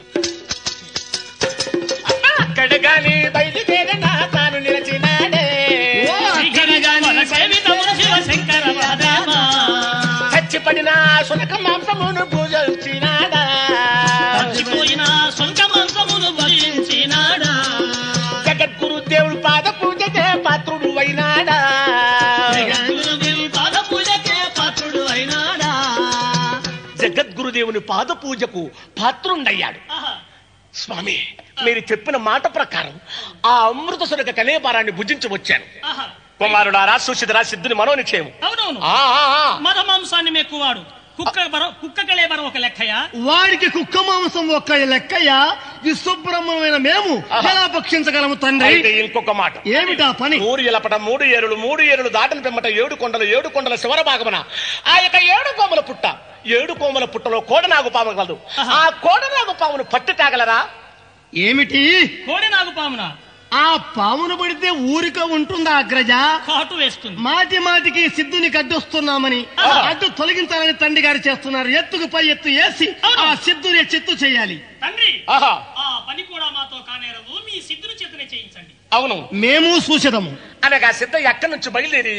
అక్కడ గాని బయలుదేరినా తాను నిలచినాడే ఓ, అక్కడ గాని చచ్చిపడిన సునక మాంసమును పూజించినాడా చచ్చిపోయిన సొంత మాంసమును భజించినాడా జగద్గురు దేవుడు పాద పూజకే పాత్రుడు అయినాడా గురుదేవుని పాద పూజకే పాత్రుడు అయినాడా జగద్గురుదేవుని పాద పూజకు పాత్రుండయ్యాడు ఆహా, స్వామి మీరు చెప్పిన మాట ప్రకారం ఆ అమృత సునక కలేబారాన్ని భుజించి వచ్చాను ఆహా. కుమారుడారా సుశిధరా సిద్ధుని మనోనిక్షేము అవునవును ఆ, ఆ, ఆ. మద మాంసాన్ని మెక్కువాడు కుక్క బరం కుక్క కళేబరం ఒక లెక్కయా వాడికి కుక్క మాంసం ఒక్క లెక్కయ్య విశ్వబ్రహ్మమైన మేము ఆహా. ఎలా భక్షించగలము తండ్రి అయితే ఇంకొక మాట ఏమిటా పని ఊరు ఎలపట మూడు ఏరులు మూడు ఏరులు దాటిన పిమ్మట ఏడు కొండలు ఏడు కొండల శివర భాగమున ఆ యొక్క ఏడు కోమల పుట్ట ఏడు కోమల పుట్టలో కోడనాగు పాము కలదు ఆ కోడనాగు పామును పట్టి తాగలరా ఏమిటి కోడి నాగు పామున ఆ పామును పడితే ఊరిక ఉంటుందా అగ్రజ కాటు వేస్తుంది మాటి మాటికి సిద్ధుని కడ్డొస్తున్నామని ఆహా. అడ్డు తొలగించాలని తండ్రి గారు చేస్తున్నారు ఎత్తుకు పై ఎత్తు వేసి అవును. ఆ సిద్ధుని చిత్తు చేయాలి తండ్రి ఆహా ఆ పని కూడా మాతో కానేరదు మీ సిద్ధుని చేతనే చేయించండి అవును మేము చూసేదము అనగా సిద్ధ ఎక్కడి నుంచి బయలుదేరి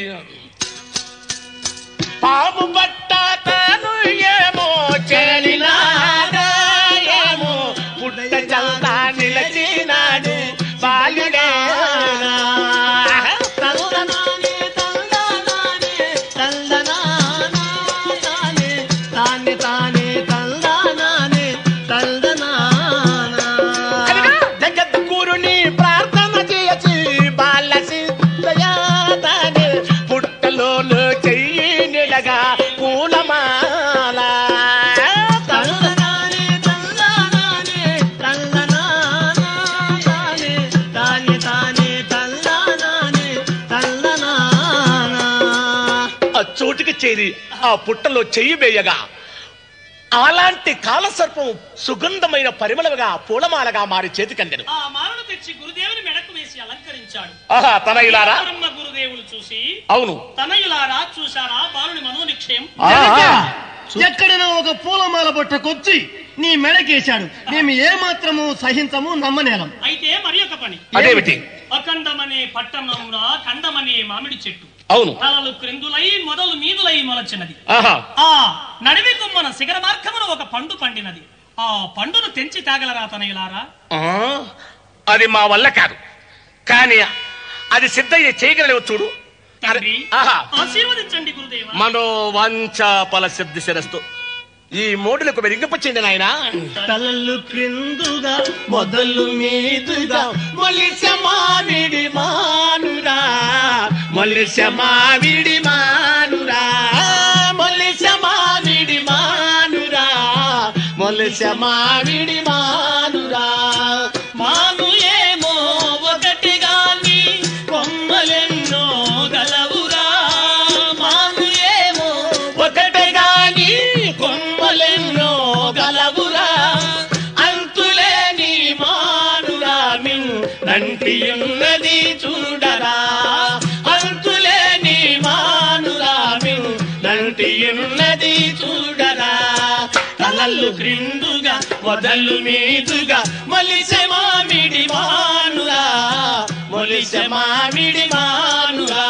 పాము బట్ట తాను ఏమో చేలినాడా ఏమో పుట్ట చల్తా నిలచినాడు బాలుడా తందనానే, తందనానే, తందనానానే, తానే తానే, తందనానే, తందనానా. కనుక జగద్గురుని ప్రార్థన చేయచి బాల సిద్ధయాతనే పుట్టలోను చెయ్యి నిలగా చేరి ఆ పుట్టలో చెయ్యి వేయగా అలాంటి కాలసర్పం సుగంధమైన పరిమళగా పూలమాలగా మారి చేతికందెను ఆ మాలను తెచ్చి గురుదేవుని మెడకు వేసి అలంకరించాడు ఆహా తనయులారా బ్రహ్మ గురుదేవులు చూసి అవును తనయులారా చూశారా బాలుని మనోనిక్షయం ఆహా. ఎక్కడైనా ఒక పూలమాల బొట్టకొచ్చి నీ మెడకేశాడు మేము ఏ మాత్రము సహించము నమ్మనేలం అయితే మరి ఒక పని అదేమిటి అఖండమనే పట్టణమున ఖండమనే మామిడి చెట్టు అవును తలలు క్రిందులై మొదలు మీదులై మొలచినది ఆహా ఆ నడివి కొమ్మన శిఖర మార్గమున ఒక పండు పండినది ఆ పండును తెంచి తాగలరా తనయులారా ఆ, అది మా వల్ల కాదు కానీ అది సిద్ధయ్య చేయగలవు చూడు తండ్రి ఆహా ఆశీర్వదించండి గురుదేవ మనో వాంఛ ఫల సిద్ధి శిరస్తు ఈ మోడులకు వెరింగపచ్చింది నాయన తలలు క్రిందుగా మొదలు మీదుగా మొలిస మామిడి మానురా మొలిస మామిడి మానురా మొలిస మామిడి మానురా మొలిస మామిడి మానురా మాను ఏమో ఒకటి గాని కొమ్మలెన్నో గలవురా మాను ఏమో ఒకటి గాని కొమ్మలెన్నో గలవురా అంతులేని మానురా మిన్ నంటియున్నది చూడరా అంతులేని మానురా మిన్ నంటియున్నది చూడరా తలలు క్రిందుగా మొదలు మీదుగా మొలిసె మామిడి మానురా మొలిసె మామిడి మానురా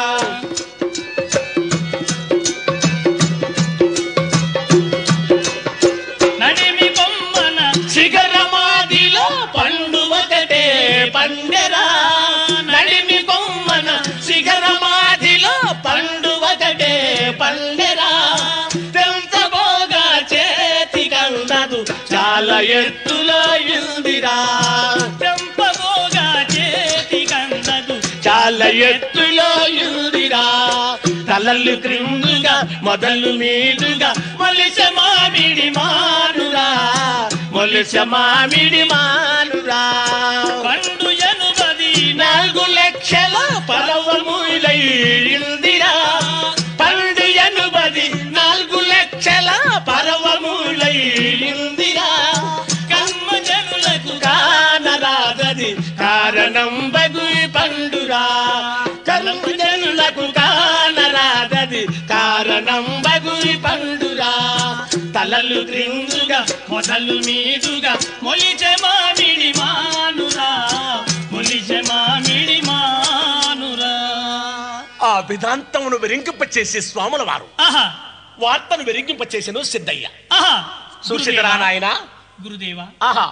నడిమి కొమ్మన శిఖరమాదిలో పండు ఒకటే పండెరా నడిమి కొమ్మన శిఖరమాదిలో పండు ఒకటే పండెరా తెంచబోగా చేతి కందదు చాలా ఎత్తులో ఇందిరా చెంపగోగా చేతి కందదు చాలా ఎత్తులో ఇందిరా తలలు క్రిందుగా మొదలు మీదుగా మొలిస మామిడి మానురా మొలిస మామిడి మానురా పండు ఎనుబది నాలుగు లక్షల పరవములై ఇందిరా పండు ఎనుబది నాలుగు లక్షల పరవములై ఇందిరా కమ్మ జనులకు కానరాదది కారణం బగు పండురా కర్మ జనులకు కానరాదది కారణం బగు పండురా తలలు క్రిందుగా మొదలు మీదుగా మొలిచె మామిడి మానురా మొలిచె మామిడి మానురా ఆ విధాంతమును వెరింకింపచేసి స్వాముల వారు ఆహా వార్తను వెరింకింపచేసెను సిద్ధయ్య ఆహా చూసిదరా నాయన గురుదేవా ఆహా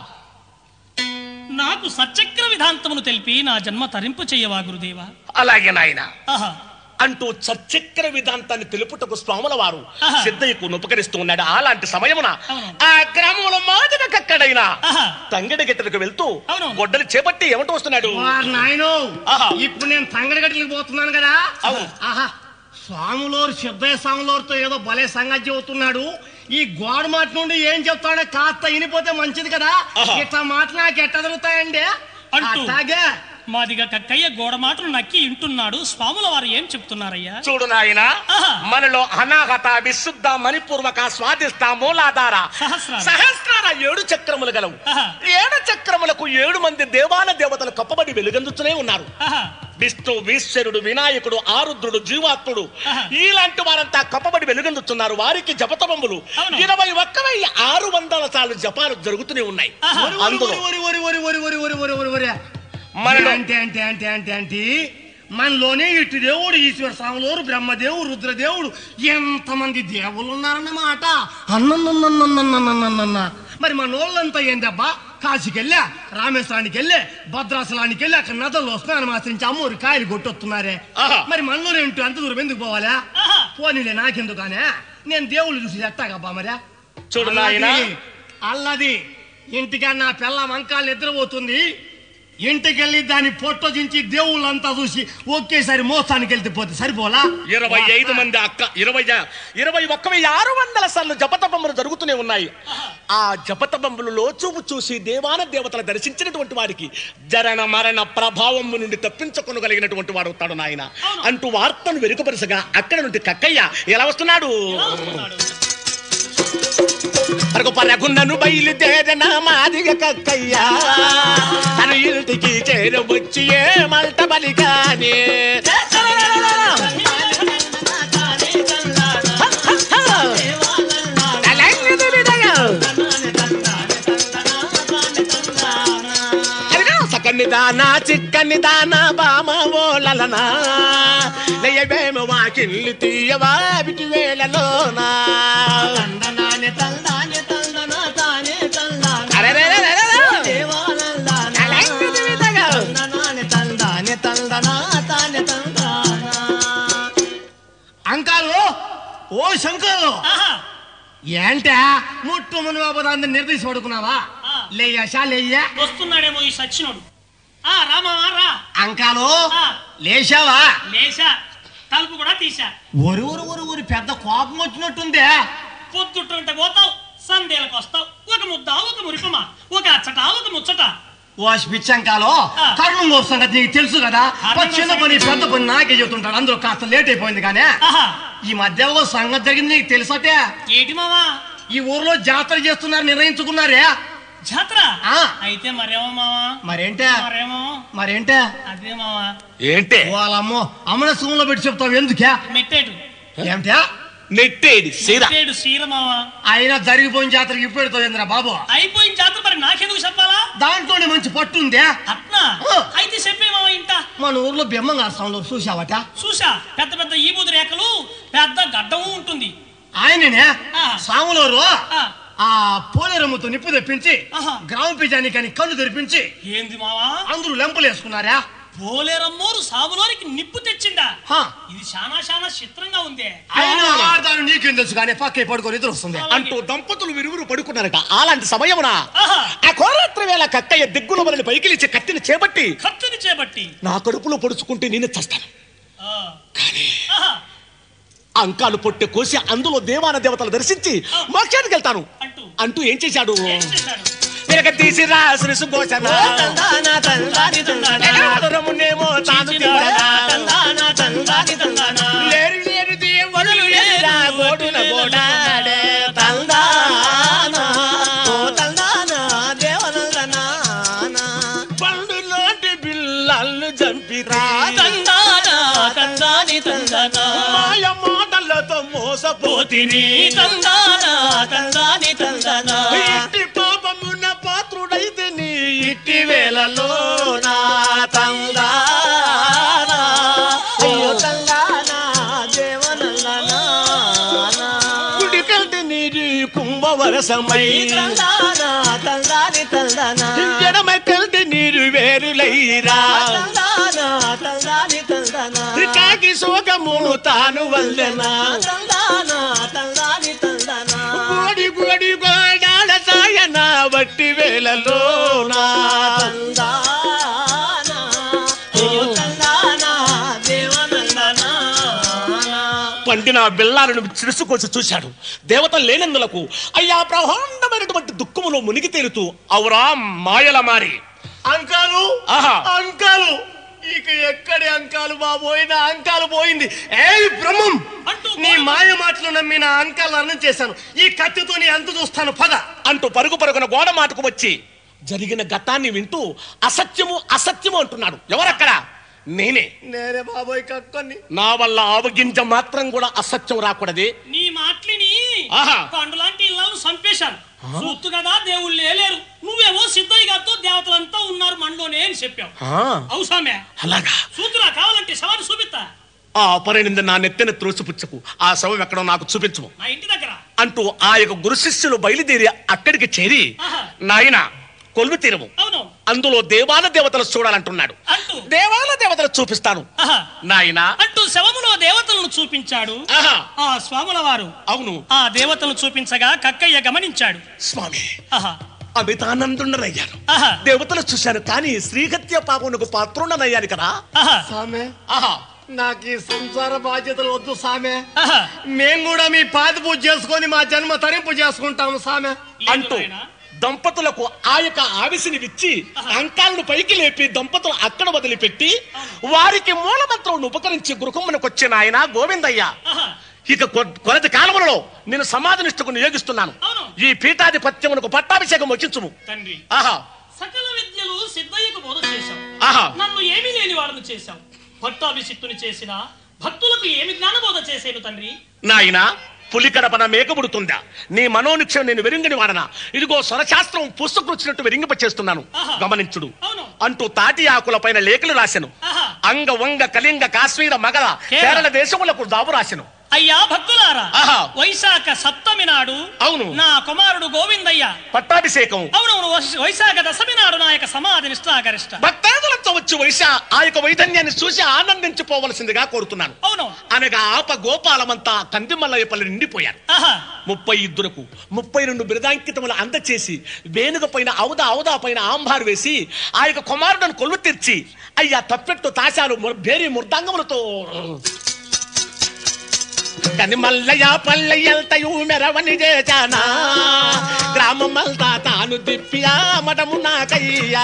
నాకు సచక్ర విధాంతమును తెలిపి నా జన్మ తరింపు చెయ్యవా గురుదేవా అలాగే నాయన ఆహా అంటూ చచ్చక్ర విధాంతాన్ని తెలుపుటకు స్వాముల వారు ఆహా. సిద్ధయ్యకు ఉపకరిస్తూ ఉన్నాడు అలాంటి సమయమున అవును. ఆ గ్రామంలో మాదినకక్కడైనా ఆహా తంగడి గిట్టలకు వెళ్తూ అవును. గొడ్డలు చేపట్టి ఏమంటూ వస్తున్నాడు వారు నాయనో ఆహా. ఇప్పుడు నేను తంగడగట్లకి పోతున్నాను కదా అవును. ఆహా స్వాములోరు సిద్ధయ్య స్వాములోరితో ఏదో భలే సంగతి చెబుతున్నాడు ఈ గోడ మాట నుండి ఏం చెప్తాడో కాస్త వినిపోతే మంచిది కదా ఆహా. ఇట్లా మాట నాకు ఎట్ట దొరుకుతాయండి అంటూ. అట్లాగే మాదిగా కక్కయ్య గోడ మాటలు నక్కి ఇంటున్నాడు స్వాముల వారు ఏం చెప్తున్నారయ్యా చూడు నాయన ఆహా. మనలో అనాహత విశుద్ధ మణిపూర్వక స్వాదిష్ట మూలాధార సహస్రార. సహస్రార ఏడు చక్రములు గలవు ఆహా. ఏడు చక్రములకు ఏడు మంది దేవాన దేవతలు కప్పబడి వెలుగందుతూనే ఉన్నారు ఆహా విష్ణు ఈశ్వరుడు వినాయకుడు ఆరుద్రుడు జీవాత్ముడు ఆహా. ఇలాంటి వారంతా కప్పబడి వెలుగొందుతున్నారు వారికి జపతపములు అవును. ఇరవై ఒక్క వెయ్యి ఆరు వందల సార్లు జపాలు జరుగుతూనే ఉన్నాయి ఆహా. ఒరి, ఒరి, అందులో ఒరి, ఒరి, ఒరి, ఒరి, ఒరి, ఒరి, ఒరి, ఒరి, ఒరి. మనలో- అంటే అంటే అంటే అంటే అంటే మనలోనే ఇటు దేవుడు ఈశ్వర స్వాములోరు బ్రహ్మదేవుడు రుద్రదేవుడు ఎంతమంది దేవుళ్ళు ఉన్నారన్నమాట అన్నన్నన్నన్నన్నన్నన్నన్న మరి మన వాళ్ళంతా ఏందబ్బా కాశీకి వెళ్ళా రామేశ్వరానికి వెళ్ళే భద్రాచలానికి వెళ్ళి అక్కడ నదుల్లో స్నానం ఆచరించి అమ్మూరి కాయలు కొట్టొస్తున్నారే ఆహా. మరి మనలో ఏంటో అంత దూరం ఎందుకు పోవాలా ఆహా. పోనీలే నాకెందుకానే నేను దేవుళ్ళు చూసి ఎట్టాగబ్బా మరే చూడు నాయనా. అల్లది ఇంటికా నా పిల్ల వంకాలు నిద్రపోతుంది ఇంటికెళ్ళి దాని ఫోటో దించి దేవుళ్ళంతా చూసి ఒకేసారి మోసానికి వెళ్తే పోతే సరిపోలా ఇరవై ఐదు మంది అక్క ఇరవై ఇరవై ఒక్క వెయ్యి ఆరు వందల సార్లు జపతపంబులు జరుగుతూనే ఉన్నాయి ఆ జపతపంబులలో చూపు చూసి దేవాన దేవతలు దర్శించినటువంటి వారికి జరణ మరణ ప్రభావం నుండి తప్పించుకొనగలిగినటువంటి వాడు అవుతాడు నాయన అంటూ వార్తను వెనుకపరచగా అక్కడ నుండి కక్కయ్య ఎలా వస్తున్నాడు పరకు పరగుండను బయలుదేరన మాదిగ కక్కయ్య తన ఇంటికి చేరవచ్చి ఏ మల్ట బలిగానే అలాంటిది విధంగా. అదిగో సకన్ని దానా చిక్కని దానా బామ ఓలలనా లేయబేమ వాకిల్లు తీయవా విటి వేళలోనా అరెరెరెరెరెరె. అలాంటిది విధంగా. అంకాలు ఓ శంకరు ఆహా ఏంటే ముట్టు మునుబాబు నిర్దేశి పడుకున్నావా ఆ. లేయ్యాషా లేయ్యా వస్తున్నాడేమో ఈ సచ్చినోడు ఆ రామావా రా అంకాలు ఆ. లేచావా లేచా తలుపు కూడా తీసా ఒరు ఒరు ఒరు ఒరు పెద్ద కోపం వచ్చినట్టుందే పొద్దుట్టుంటే పోతావు సందేలకు వస్తావు ఒక ముద్ద ఒక మురిపమా ఒక అచ్చట ఒక ముచ్చట వాష్ పిచ్చంకాలో ఆ. కర్ణం గోపు సంగతి నీకు తెలుసు కదా కర్ణం వాడు చిన్న గోపు పని సంగతి. పెద్ద పని నాకే చెబుతుంటాడు అందులో కాస్త లేట్ అయిపోయింది కానీ ఆహా ఈ మధ్య ఓ సంగతి జరిగింది నీకు తెలుసటే ఏటి మావా ఈ ఊర్లో జాతర చేస్తున్నారు నిర్ణయించుకున్నారే జాతర ఆ. అయితే మరేమో మావా మరేంటే మరేమో మరేంటే అదే మావా ఏంటే వాళ్ళమ్మో అమ్మన సూములో పెట్టి చెప్తావు ఎందుకే మెట్టేడు ఏమిటా నెట్టేది సీర మెట్టేడు సీర మావా అయినా జరిగిపోయిన జాతరకి ఇప్పుడు పెడతావు ఏంద్రా బాబు అయిపోయిన జాతర మరి నాకెందుకు చెప్పాలా దాంట్లోనే మంచి పట్టు ఉందే అట్నా ఆ. అయితే చెప్పే మావా ఇంట మన ఊర్లో బిమ్మంగా ఆశ్రమంలో చూసావట చూసా పెద్ద పెద్ద ఈబూది రేఖలు పెద్ద గడ్డము ఉంటుంది ఆయననే ఆ. సాములూరు ఆ. ఆ పోలేరమ్మతో నిప్పు తెప్పించి ఆహా. గ్రామ పిజానికని కళ్ళు తెరిపించి ఏంది మావా అందరూ లెంపలు వేసుకున్నారా పోలేరమ్మోరు సాగులోనికి నిప్పు తెచ్చిందా హా. ఇది చాలా చాలా చిత్రంగా ఉంది ఆయన ఆడదాను నీకేం తెలుసు కానీ పక్కే పడుకొని ఎదురు వస్తుంది అంటూ దంపతులు విరుగురు పడుకున్నారట అలాంటి సమయమున ఆహా. ఆ కోరాత్రి వేళ కక్కయ్య దిగ్గుల వలని పైకి లేచి కత్తిని చేపట్టి కత్తిని చేపట్టి నా కడుపులో పొడుచుకుంటే నేను చస్తాను ఆ. ఆహా. అంకాలు పొట్టె కోసి అందులో దేవాన దేవతలు దర్శించి మోక్షానికి వెళ్తాను అంటూ అంటూ ఏం చేశాడు ఏం చేశాడు వెనక తీసి రా శ్రీసు గోచన ఎగరమునేమో తాను తిన్నదా. లేరు లేరు దేవుడు లేరా గోటున గోడాడే పండులోటి బిల్లలు జంపిరా తందానా తందాని తందానా మాయ మాటలతో మోసపోతిని తందానా తందాని తందానా ఇట్టి పాపమున పాత్రుడైతే నీ ఇట్టి వేళలో నా తందానా అయ్యో గుడికెళ్తే నీది కుంభవరసమై ఎడమైకెళ్తే నీరు వేరులైరా కాకి శోకమును తాను వల్లెనా గోడి గోడి గోడాడ సాయన వట్టి వేళలో నా పండిన బిల్లాలను చిరుసుకొచ్చి చూశాడు దేవతలు లేనందులకు అయ్యా బ్రహ్మాండమైనటువంటి దుఃఖములో మునిగి తేలుతూ అవురా మాయల మారి అంకాలు ఆహా. అంకాలు ఇక ఎక్కడి అంకాలు బాబోయ్ నా అంకాలు పోయింది ఏ బ్రహ్మం అంటూ నీ మాయ మాటలు నమ్మి నా అంకాలు అన్నం చేశాను ఈ కత్తితో నీ అంతు చూస్తాను పద అంటూ పరుగు పరుగున గోడ మాటకు వచ్చి జరిగిన గతాన్ని వింటూ అసత్యము అసత్యము అంటున్నాడు ఎవరక్కడ నేనే నేనే బాబోయ్ కక్కొని నా వల్ల ఆవగింజ మాత్రం కూడా అసత్యం రాకూడదే నీ మాటలిని ఆహా. పండులాంటి ఇళ్ళను చంపేశాను చూస్తు కదా దేవుళ్ళు లేరు నువ్వేమో సిద్ధయ్య గారితో దేవతలంతా ఉన్నారు మనలోనే అని చెప్పావు అవుసామే అలాగా చూతురా కావాలంటే శవాన్ని చూపిస్తా ఆ అపరినింద నా నెత్తిన త్రోసిపుచ్చకు ఆ శవం ఎక్కడో నాకు చూపించము నా ఇంటి దగ్గర అంటూ ఆ యొక్క గురు శిష్యులు బయలుదేరి అక్కడికి చేరి ఆహా. నాయన కొలువు తీరము అవును అందులో దేవాల దేవతలు చూడాలంటున్నాడు అంటూ దేవాల దేవతలు చూపిస్తాను ఆహా. నాయన అంటూ శవములో దేవతలను చూపించాడు ఆహా. ఆ స్వాముల వారు అవును ఆ దేవతలను చూపించగా కక్కయ్య గమనించాడు స్వామి ఆహా అమితానందుండనయ్యాను ఆహా. దేవతలు చూశాను కానీ శ్రీహత్య పాపమునకు పాత్రుండనయ్యాను కదా ఆహా సామె ఆహా నాకు ఈ సంసార బాధ్యతలు వద్దు సామె ఆహా మేము కూడా మీ పాతి పూజ చేసుకొని మా జన్మ తరింపు చేసుకుంటాము సామె అంటూ నాయనా. దంపతులకు ఆ యొక్క ఆవిసిని ఇచ్చి అంకాలను పైకి లేపి దంపతులు అక్కడ వదిలిపెట్టి వారికి మూలమంత్రం ఉపకరించి గృహమునకు వచ్చిన ఆయన గోవిందయ్య ఆహా ఇక కొ- కొలది కాలములలో నేను సమాధినిష్టకు నియోగిస్తున్నాను అవును. ఈ పీఠాధిపత్యమునకు పట్టాభిషేకం వచ్చించుము తండ్రి ఆహా సకల విద్యలు సిద్ధయ్యకు బోధ చేశావు ఆహా నన్ను ఏమీ లేని వాడను చేశావు భక్తాభిషిక్తుని చేసిన భక్తులకు ఏమి జ్ఞానబోధ చేసేను తండ్రి నాయనా పులి కడపన మేకబుడుతుందా నీ మనోనిక్షం నేను వెరింగని వాడనా ఇదిగో స్వరశాస్త్రం పుస్తకృచ్చినట్టు వెరింగిప చేస్తున్నాను ఆహా. గమనించుడు అవును. అంటూ తాటి ఆకుల పైన లేఖలు రాశాను ఆహా. అంగ వంగ కలింగ కాశ్మీర మగల కేరళ. కేరళ దేశములకు దాబు రాశాను అయ్యా భక్తులారా ఆహా. వైశాఖ సప్తమి నాడు అవును. నా కుమారుడు గోవిందయ్య పట్టాభిషేకం అవునవును వై- వైశాఖ దశమి నాడు నా యొక్క సమాధి నిష్ఠాగరిష్ట భక్తాదులతో వచ్చి వైశ ఆ యొక్క వైధన్యాన్ని చూసి ఆనందించిపోవలసిందిగా కోరుతున్నాను అవును అనగా ఆప గోపాలమంతా కందిమల్లయ్యపల్లి నిండిపోయారు ఆహా ముప్పై ఇద్దరుకు ముప్పై రెండు బిరుదాంకితములు అందచేసి వేణుగ పైన ఔదా ఔదా పైన ఆంబారు వేసి ఆ యొక్క కుమారుడును కొల్లు తెచ్చి అయ్యా తప్పెట్టు తాశాలు ము- భేరి మృదంగములతో కని మల్లయ్య పల్లెయ్యల్తయు మెరవని చేచానా గ్రామమంతా తాను దిప్పియా మటము నాకయ్యా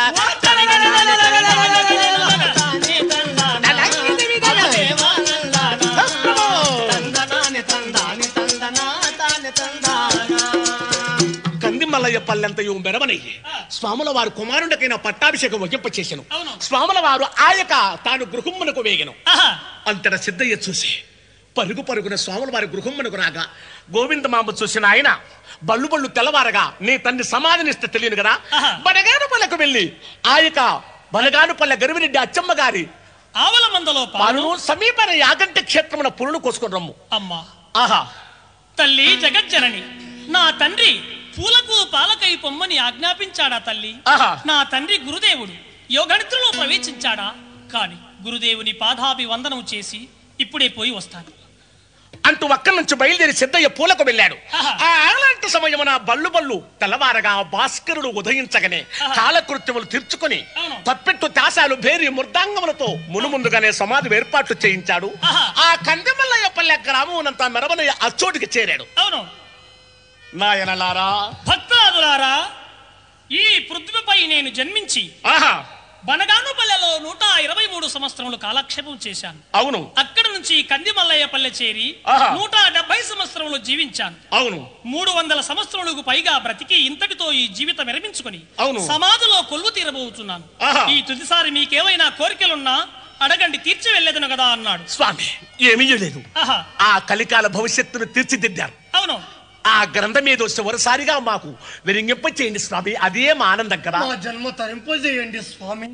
కంది మల్లయ్య పల్లెంతయు మెరవనయ్యి స్వాముల వారు కుమారుడికైన పట్టాభిషేకం వహింప చేసెను అవును. స్వాముల వారు ఆయక తాను గృహమునకు వేగెను ఆహా అంతట సిద్ధయ్య చూసి పరుగు పరుగున స్వాముల వారి గృహమునకు రాగా గోవిందమాంబ చూసిన ఆయన బళ్ళు బళ్ళు తెల్లవారగా నీ తండ్రి సమాధినిస్తే తెలియను కదా ఆహా. బనగానుపల్లెకు వెళ్ళి ఆయక బనగానుపల్లె గరివిరెడ్డి అచ్చమ్మ గారి ఆవల మందలో పాలు పాలను సమీపన యాగంటి క్షేత్రమున పురులు కోసుకొని రమ్ము అమ్మా ఆహా తల్లి జగజ్జనని నా తండ్రి పూలకు పాలకై పొమ్మని ఆజ్ఞాపించాడా తల్లి ఆహా. నా తండ్రి గురుదేవుడు యోగణిత్రులో ప్రవేశించాడా కాని గురుదేవుని పాదాభి వందనం చేసి ఇప్పుడే పోయి వస్తాను అంటూ అక్కడి నుంచి బయలుదేరి సిద్ధయ్య పూలకు వెళ్ళాడు ఆహా. ఆ అలాంటి సమయమున బల్లు బల్లు తెల్లవారగా భాస్కరుడు ఉదయించగనే ఆహా. కాలకృత్యములు తీర్చుకొని అవును. తప్పెట్టు తాసాలు భేరి మృదాంగములతో మునుముందుగానే సమాధి ఏర్పాట్లు చేయించాడు ఆహా. ఆ కందిమల్లయ్య పల్లె గ్రామమునంతా మెరవనయ్య అచ్చోటికి చేరాడు అవును నాయనలారా భక్తాదులారా ఈ పృథ్వీపై నేను జన్మించి ఆహా బనగానుపల్లెలో నూట ఇరవై మూడు సంవత్సరములు కాలక్షేపం చేశాను అవును అక్కడి నుంచి కందిమల్లయ్య పల్లె చేరి ఆహా. నూట డెబ్బై సంవత్సరములు జీవించాను అవును మూడు వందల సంవత్సరములకు పైగా బ్రతికి ఇంతటితో ఈ జీవితం విరమించుకొని అవును. సమాధిలో కొల్లు తీరబోతున్నాను ఆహా. ఈ తుదిసారి మీకేమైనా కోరికలున్నా అడగండి తీర్చి వెళ్ళేదను కదా అన్నాడు స్వామి ఏమీ లేదు ఆహా ఆ కలికాల భవిష్యత్తును తీర్చిదిద్దారు అవును ఆ గ్రంథం మీద వస్తే వరుసారిగా మాకు వెరింగింప చేయండి స్వామి అదే మా ఆనందం కదా మా జన్మ తరింపు చేయండి స్వామి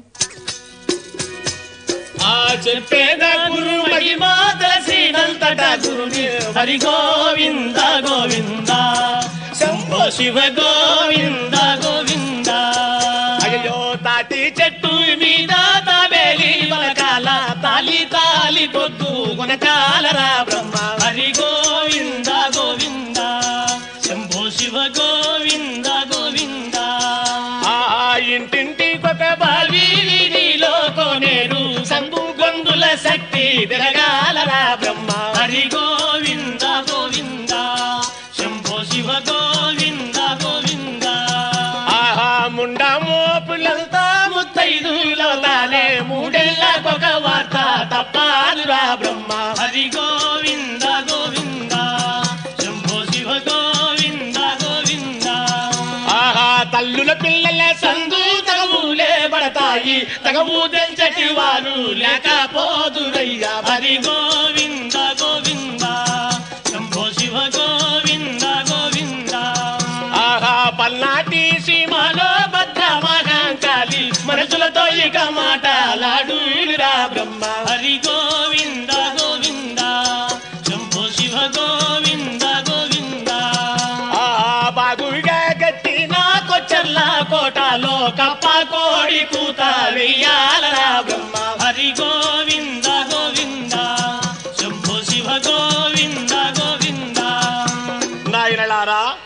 ఆ చెప్పేద గురు మహిమా తెలిసినంతట గురుని హరి గోవింద గోవింద శంభో శివ గోవింద గోవింద అయ్యో తాటి చెట్టు మీద తాబేలి బలకాల తాలి తాలి పొద్దు గుణకాలరా బ్రహ్మ హరి గోవింద గోవింద శంభో శివ గోవింద గోవింద ఆ ఇంటింటికొక బావి వీధిలో కోనేరు సంబు గొందుల శక్తి తిరగాలరా బ్రహ్మ హరి గోవింద గోవింద శంభో శివ గోవింద గోవింద ఆహా ముండా మోపులంతా ముత్తైదులో తానే మూడేళ్ళకొక వార్త తప్పాలురా బ్రహ్మ హరి గోవింద గోవింద శంభో శివ గోవింద గోవింద ఆహా తల్లుల పిల్లల సందు తగవులే పడతాయి తగవు తెంచటి వారు లేకపోదురయ్యా హరి గోవింద గోవింద శంభో శివ గోవింద గోవింద ఆహా పల్నాటి సీమ మాలో భద్రమహంకాలి మనసులతో ఇక మాటలాడురా బ్రహ్మ హరి గోవింద గోవింద శంభో శివ గోవింద గోవింద ఆహా బాగుగా గట్టి నా కొచ్చర్ల కోటలో కప్ప కోడి కూత వెయ్యాలరా బ్రహ్మ హరి గోవింద గోవింద శంభో శివ గోవింద గోవింద నాయనలారా ఆహా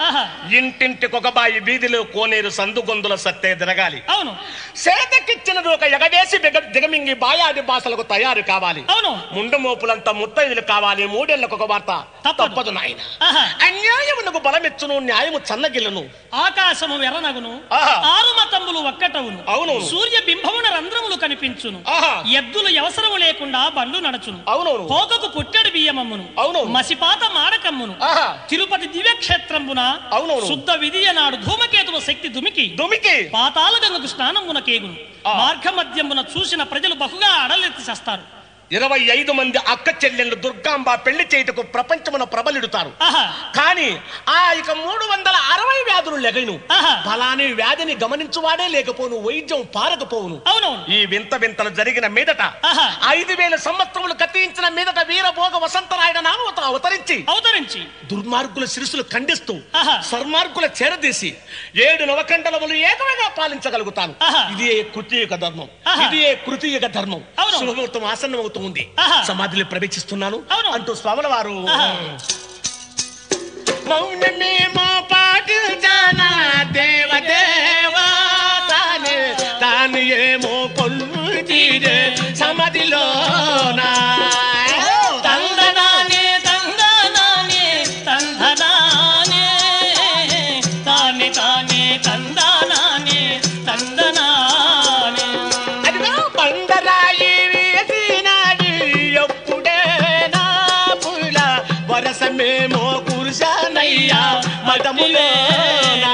ఇంటింటికి ఒక బాయి వీధిలో కోనేరు సందు గొంతుల సత్తే తిరగాలి అవును సేతకిచ్చినది ఒక ఎగవేసి బిగ దిగమింగి బాయాది భాషలకు తయారు కావాలి అవును ముండు మోపులంతా ముత్తైదులు కావాలి మూడేళ్లకు ఒక వార్త తప్పదు. తప్పదు నాయన ఆహా. అన్యాయమునకు బలమెచ్చును న్యాయము చన్నగిల్లును ఆకాశము వెర్రనగును ఆహా. ఆరు మతంబులు ఒక్కటవును అవునవును. సూర్య బింబమున రంధ్రములు కనిపించును ఆహా. ఎద్దులు అవసరము లేకుండా బండ్లు నడుచును అవునవును పోకకు పుట్టెడు బియ్యమమ్మును అవునవును. మసిపాత మాడకమ్మును ఆహా తిరుపతి దివ్యక్షేత్రంబున అవునవును. శుద్ధ విధియ నాడు ధూమకేతువ శక్తి దుమికి దుమికి పాతాల గంగకు స్నానమున కేగును ఆ. మార్గమధ్యమున చూసిన ప్రజలు బహుగా అడలెత్తి చేస్తారు ఇరవై ఐదు మంది అక్క చెల్లెళ్ళు దుర్గాంబ పెళ్లి చేయుటకు ప్రపంచమున ప్రబలిడుతారు ఆహా కానీ ఆ ఇక మూడు వందల అరవై వ్యాధులు లెగైను ఆహా. ఫలాని వ్యాధిని గమనించువాడే లేకపోను వైద్యం పారకపోవును అవునవును ఈ వింత వింతలు జరిగిన మీదట ఆహా. ఐదు వేల సంవత్సరములు కత్తించిన మీదట వీరభోగ వసంతరాయణ నామత అవతరించి అవతరించి దుర్మార్గుల శిరసులు ఖండిస్తూ ఆహా. సన్మార్గుల చేరదీసి ఏడు నవకండలములు ఏకమైనా పాలించగలుగుతాను ఆహా. ఇది ఏ కృతీయక ధర్మం ఆహా. ఇది ఏ కృతీయక ధర్మం అవును. శుభముహూర్తం ఆసన్నమవుతుంది ఆహా. సమాధిలో ప్రవేశిస్తున్నాను అవును. అంటూ స్వాముల వారు ఆహా. మౌనమేమో పాటించానా దేవదేవా తానే తాను ఏమో కొల్లు తీరే సమాధిలోనా తందనానే తందనానే తందనానే తానే తానే తందనానే తందనానే అదిగో బండరాయి వేసినాడు ఎప్పుడే నా పుల వరసమేమో కురుసానయ్యా మఠములోనా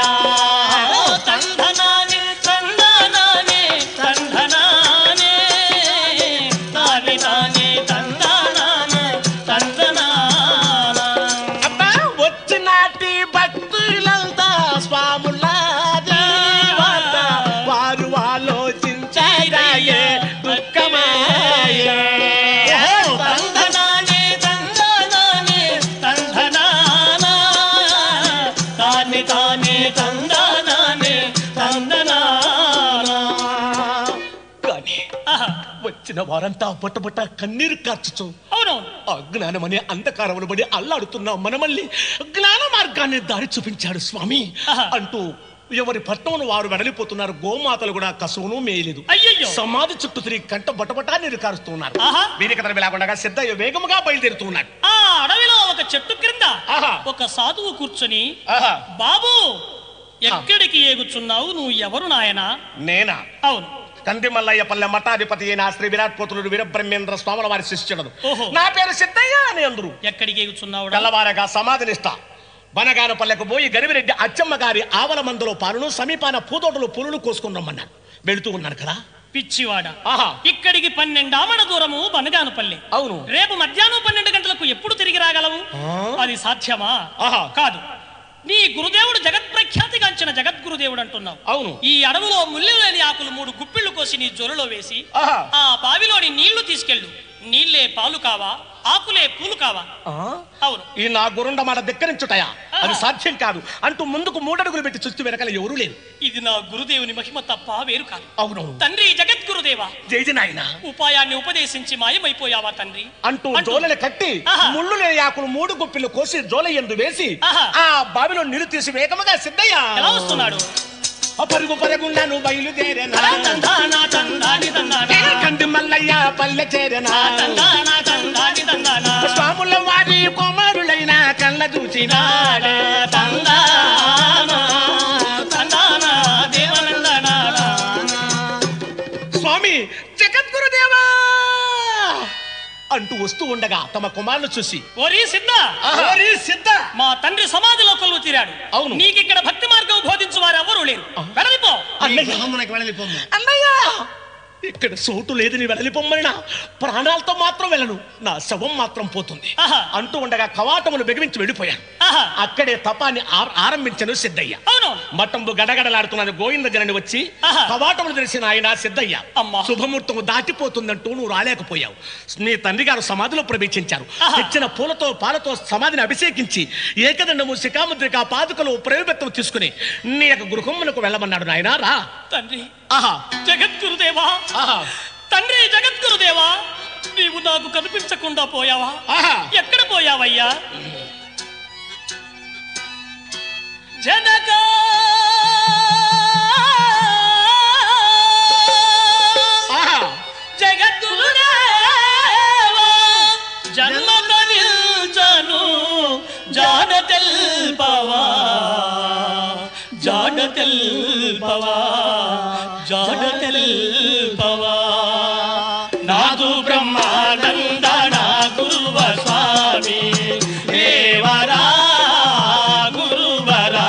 తందనానే తందనానే తందనానే తానే తానే తందనానే తందనానా అబ్బా వచ్చినాటి భక్తులంతా స్వాముల జీవాత వారు ఆలోచించారాయే దుఃఖమాయే తందనానే తందనానే తందనానా తానే తానే తందనానే తందనానా కానీ ఆహా, వచ్చిన వారంతా బుట్టబుట్ట కన్నీరు కార్చుచు అవునవును అజ్ఞానం అనే అంధకారములు పడి అల్లాడుతున్న మనమల్ని జ్ఞాన మార్గాన్ని దారి చూపించాడు స్వామి ఆహా. అంటూ ఎవరి పట్టణమును వారు వెడలిపోతున్నారు గోమాతలు కూడా కసువును మేయలేదు అయ్యయ్యో. సమాధి చుట్టూ తిరిగి కంట బట్టబట్టా నీరు కారుస్తున్నారు ఆహా. వీరికి తరవి లేకుండా సిద్ధయ్య వేగముగా బయలుదేరుతున్నాడు ఆ అడవిలో ఒక చెట్టు క్రింద ఆహా. ఒక సాధువు కూర్చొని ఆహా బాబు ఎక్కడికి ఏగుచున్నావు నువ్వు ఎవరు నాయనా నేనా అవును కంది మల్లయ్య పల్లె మఠాధిపతి అయిన శ్రీ విరాట్ పోతులుడు వీరబ్రహ్మేంద్ర స్వాముల వారి శిష్యుడు ఓహో. నా పేరు సిద్ధయ్య అని అందరు ఎక్కడికి ఏగుచున్నావు తెల్లవారగా సమాధినిష్ట బనగాన పల్లెకు పోయి గరివిరెడ్డి అచ్చమ్మ గారి ఆవల మందులో పాలను సమీపాన పూతోటలు పులులు కోసుకుని రమ్మన్నాడు వెళుతూ ఉన్నాను కదా పిచ్చివాడ ఆహా ఇక్కడికి పన్నెండామడ దూరము బనగానుపల్లి అవును రేపు మధ్యాహ్నం పన్నెండు గంటలకు ఎప్పుడు తిరిగి రాగలవు ఆ? అది సాధ్యమా ఆహా. కాదు నీ గురుదేవుడు జగత్ప్రఖ్యాతిగాంచిన జగద్గురుదేవుడు అంటున్నావు అవును ఈ అడవిలో ముళ్ళు లేని ఆకులు మూడు గుప్పిళ్ళు కోసి నీ జొరలో వేసి ఆహా ఆ బావిలోని నీళ్లు తీసుకెళ్ళు నీళ్లే పాలు కావా ఆకులే పూలు కావా ఆ? అవును ఈ నా గురుండ మాట ధిక్కరించుటయా అది సాధ్యం కాదు అంటూ ముందుకు మూడడుగులు పెట్టి చుస్తూ వెనకాల ఎవరూ లేరు ఇది నా గురుదేవుని మహిమ తప్ప వేరు కాదు అవునవును తండ్రి జగద్గురుదేవా జై జై నాయన ఉపాయాన్ని ఉపదేశించి మాయమైపోయావా తండ్రి అంటూ అంటూ- జోలని కట్టి ఆహా. ముళ్ళు లేని ఆకులు మూడు గుప్పిలు కోసి జోల ఎందు వేసి ఆహా. ఆ బావిలో నీరు తీసి వేగముగా సిద్ధయ్య ఎలా వస్తున్నాడు ఆ పరుగు పరుగుండాను బయలుదేరేనా అలా తందానా తందాని తందానా కంది మల్లయ్య పల్లె చేరనా తందానా తందాని తందానా స్వాముల వారి కుమారులైన కళ్ళ చూసినాడే తందానా తందానా దేవనందనా స్వామి జగద్గురుదేవా అంటూ వస్తూ ఉండగా తమ కుమారులు చూసి ఓరి సిద్ధ ఓరి సిద్ధ మా తండ్రి సమాధిలో కొలువు తీరాడు అవును. నీకు ఇక్కడ భక్తి మార్గం బోధించు వారు ఎవరు లేరు వెళ్ళిపో నీ గృహమునకు వెళ్ళిపోమ్మ అన్నయ్య ఇక్కడ సోటు లేదని వెళ్ళిపోమ్మన్నా ప్రాణాలతో మాత్రం వెళ్ళను నా శవం మాత్రం పోతుంది ఆహా. అంటూ ఉండగా కవాటములు బిగమించి వెళ్ళిపోయాను ఆహా అక్కడే తపాన్ని ఆ- ఆరంభించను సిద్ధయ్య అవును మఠంబు గడగడలాడుతున్నది గోవింద జనని వచ్చి ఆహా. కవాటములు తెలిసిన ఆయన సిద్ధయ్య అమ్మా. శుభముహూర్తం దాటిపోతుందంటూ నువ్వు రాలేకపోయావు నీ తండ్రి గారు సమాధిలో ప్రవేశించారు ఆహా. తెచ్చిన పూలతో పాలతో సమాధిని అభిషేకించి ఏకదండము శిఖాముద్రిక పాదుకలు ప్రయోగత్వం తీసుకుని నీ యొక్క గృహములకు వెళ్ళమన్నాడు నాయనా రా తండ్రి ఆహా జగద్గురుదేవా ఆహా తండ్రి జగద్గురుదేవా నీవు నాకు కనిపించకుండా పోయావా ఆహా ఎక్కడ పోయావయ్యా జనక ఆహా జగద్గురుదేవా జన్మత నిల్చను జాడ తెల్పవా జాడ తెల్పవా జాడ తెల్పవా నాదు బ్రహ్మానంద నా గురువ స్వామి దేవరా గురువరా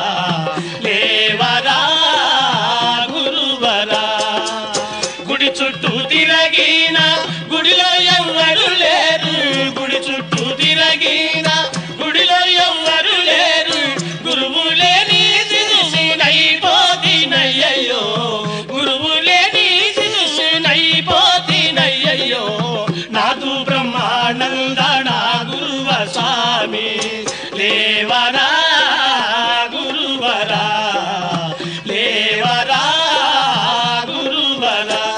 లేవరా గురువరా గుడి చుట్టూ తిరగిన గుడిలో ఎవ్వరు లేరు గుడి చుట్టూ తిరగిన గుడిలో ఎవ్వరు లేరు గురువు లేని శిశునైపోతినయ్యో గురువు లేని శిశునైపోతినయ్యో నాదు బ్రహ్మానంద నా గురువ స్వామి లేవరా గురువరా లేవరా గురువరా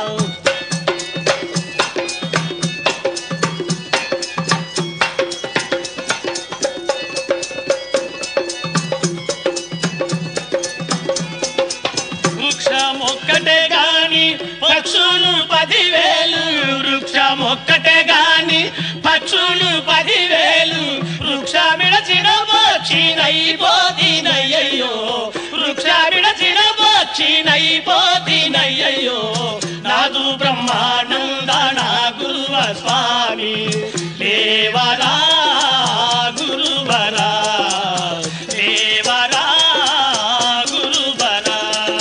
వృక్షమొక్కటే గాని పక్షులు పదివేలు వృక్షమొక్కటే గాని పక్షులు పదివేలు వృక్ష విడచిన పక్షినైపోతినయ్యో వృక్ష విడచిన పక్షినైపోతినయ్యో నాదు బ్రహ్మానంద నా గురువ స్వామి దేవరా గురువరా దేవరా గురువరా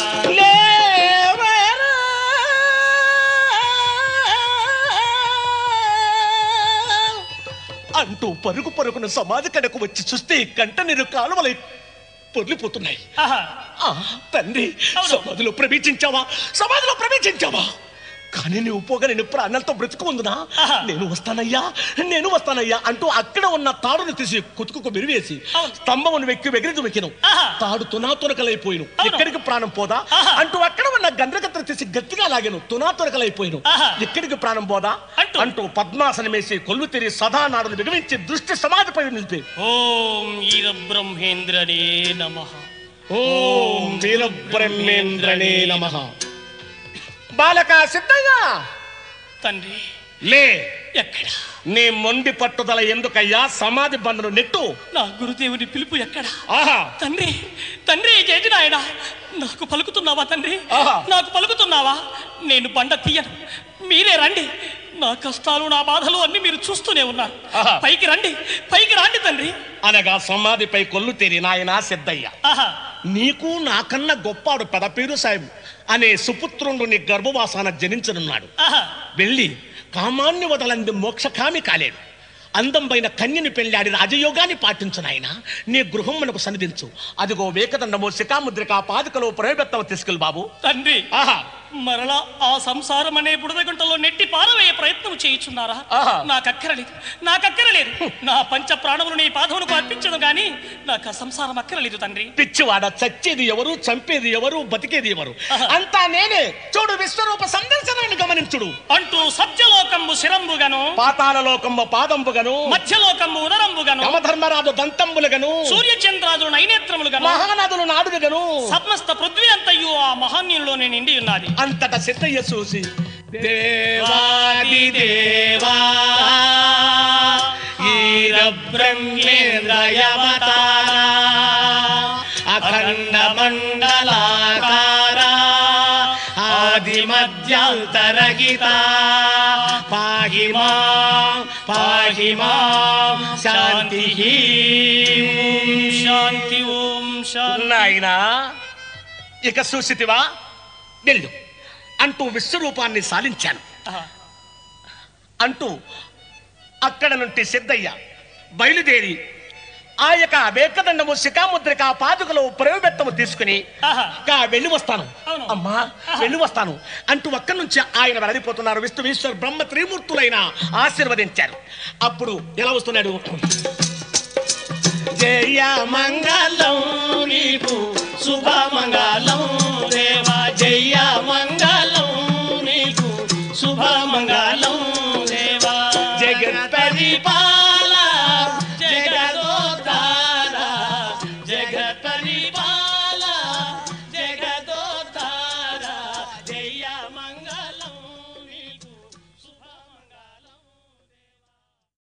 అంటూ పరుగు పరుగున సమాధి కడకు వచ్చి చూస్తే కంట నీరు కాలువలై పొర్లిపోతున్నాయి ఆహా ఆ, తండ్రి అవును. సమాధిలో ప్రవేశించావా సమాధిలో ప్రవేశించావా కానీ నువ్వు పోగా నేను ప్రాణాలతో బ్రతుకు ఉందినా ఆహా. నేను వస్తానయ్యా నేను వస్తానయ్యా అంటూ అక్కడ ఉన్న తాడును తీసి కుతుకుకు మెరివేసి అవును. స్తంభమును వెక్కి వెగిరి వెక్కిను ఆహా. తాడు తునా తునకలైపోయిను అవును. ఎక్కడికి ప్రాణం పోదా ఆహా. అంటూ అక్కడ ఉన్న గండ్రకత్ర తీసి గట్టిగా లాగాను తునా తునకలైపోయిను ఆహా. ఎక్కడికి ప్రాణం పోదా అంటూ. అంటూ పద్మాసనం వేసి కొల్లు తెరి సదా నాడును బిగవించి దృష్టి సమాధిపై నిలిపి ఓం ఈర బ్రహ్మేంద్రనే నమ ఓం వీరబ్రహ్మేంద్రనే నమః బాలక సిద్ధయ్య తండ్రి లే ఎక్కడ నీ మొండి పట్టుదల ఎందుకయ్యా సమాధి బంధను నెట్టు నా గురుదేవుని పిలుపు ఎక్కడ ఆహా తండ్రి తండ్రి జేజి నాయన నాకు పలుకుతున్నావా తండ్రి ఆహా. నాకు పలుకుతున్నావా నేను బండ తీయను మీరే రండి నా కష్టాలు నా బాధలు అన్ని మీరు చూస్తూనే ఉన్నారు ఆహా. పైకి రండి పైకి రండి తండ్రి అనగా సమాధిపై కొల్లు తెరి నాయన సిద్ధయ్య ఆహా నీకు నాకన్నా గొప్పాడు పెదపేరు సాహెబ్ అనే సుపుత్రుడు నీ గర్భవాసాన జనించనున్నాడు ఆహా వెళ్ళి కామాన్ని వదలంది మోక్షకామి కాలేడు అందమైన కన్యని పెళ్ళాడి రాజయోగాన్ని పాటించు నాయన నీ గృహం మనకు సన్నిధించు అదిగో వేకదండము శిఖాముద్రిక పాదుకలో ప్రయోగత్తవ తీసుకెళ్ళి బాబు తండ్రి ఆహా మరలా ఆ సంసారం అనే బుడదగుంటలో నెట్టి పారవేయ ప్రయత్నం చేయుచున్నారా ఆహా. నాకక్కరలేదు నాకక్కరలేదు నా పంచ ప్రాణములు నీ పాదములకు అర్పించను గాని నాకు ఆ సంసారం అక్కరలేదు తండ్రి పిచ్చివాడ చచ్చేది ఎవరు చంపేది ఎవరు బతికేది ఎవరు ఆహా. అంతా నేనే చూడు విశ్వరూప సందర్శనాన్ని గమనించుడు అంటూ సత్యలోకంబు శిరంబుగను పాతాళ లోకంబ పాదంబుగను మధ్యలోకంబు ఉదరంబుగను యమధర్మరాజు దంతంబులుగను సూర్యచంద్రాదులు నైనేత్రములుగను మహానదులు నాడుగను సమస్త పృథ్వీ అంతయు ఆ మహాన్యులోనే నిండి ఉన్నది అంతట సిద్ధయ్య చూసి దేవాది దేవా ఈర బ్రహ్మేంద్రయవతారా అఖండ మండలాకార ఆది మధ్యాంతరహిత పాహి మా పాహి మా శాంతి శాంతి ఓం శాంతి నాయనా ఇక చూసితివా వెళ్ళు అంటూ విశ్వరూపాన్ని సాధించాను ఆహా. అంటూ అక్కడ నుండి సిద్ధయ్య బయలుదేరి ఆ యొక్క వేకదండము శిఖాముద్రిక పాదుకలో ప్రయోగెత్తము తీసుకుని ఆహా. కా వెళ్ళి వస్తాను అవును. అమ్మా వెళ్ళి వస్తాను అంటూ అక్కడి నుంచి ఆయన వెళ్ళిపోతున్నారు విష్ణు ఈశ్వర్ బ్రహ్మ త్రిమూర్తులైన ఆశీర్వదించారు అప్పుడు ఎలా వస్తున్నాడు జయ మంగళం నీకు శుభ మంగళం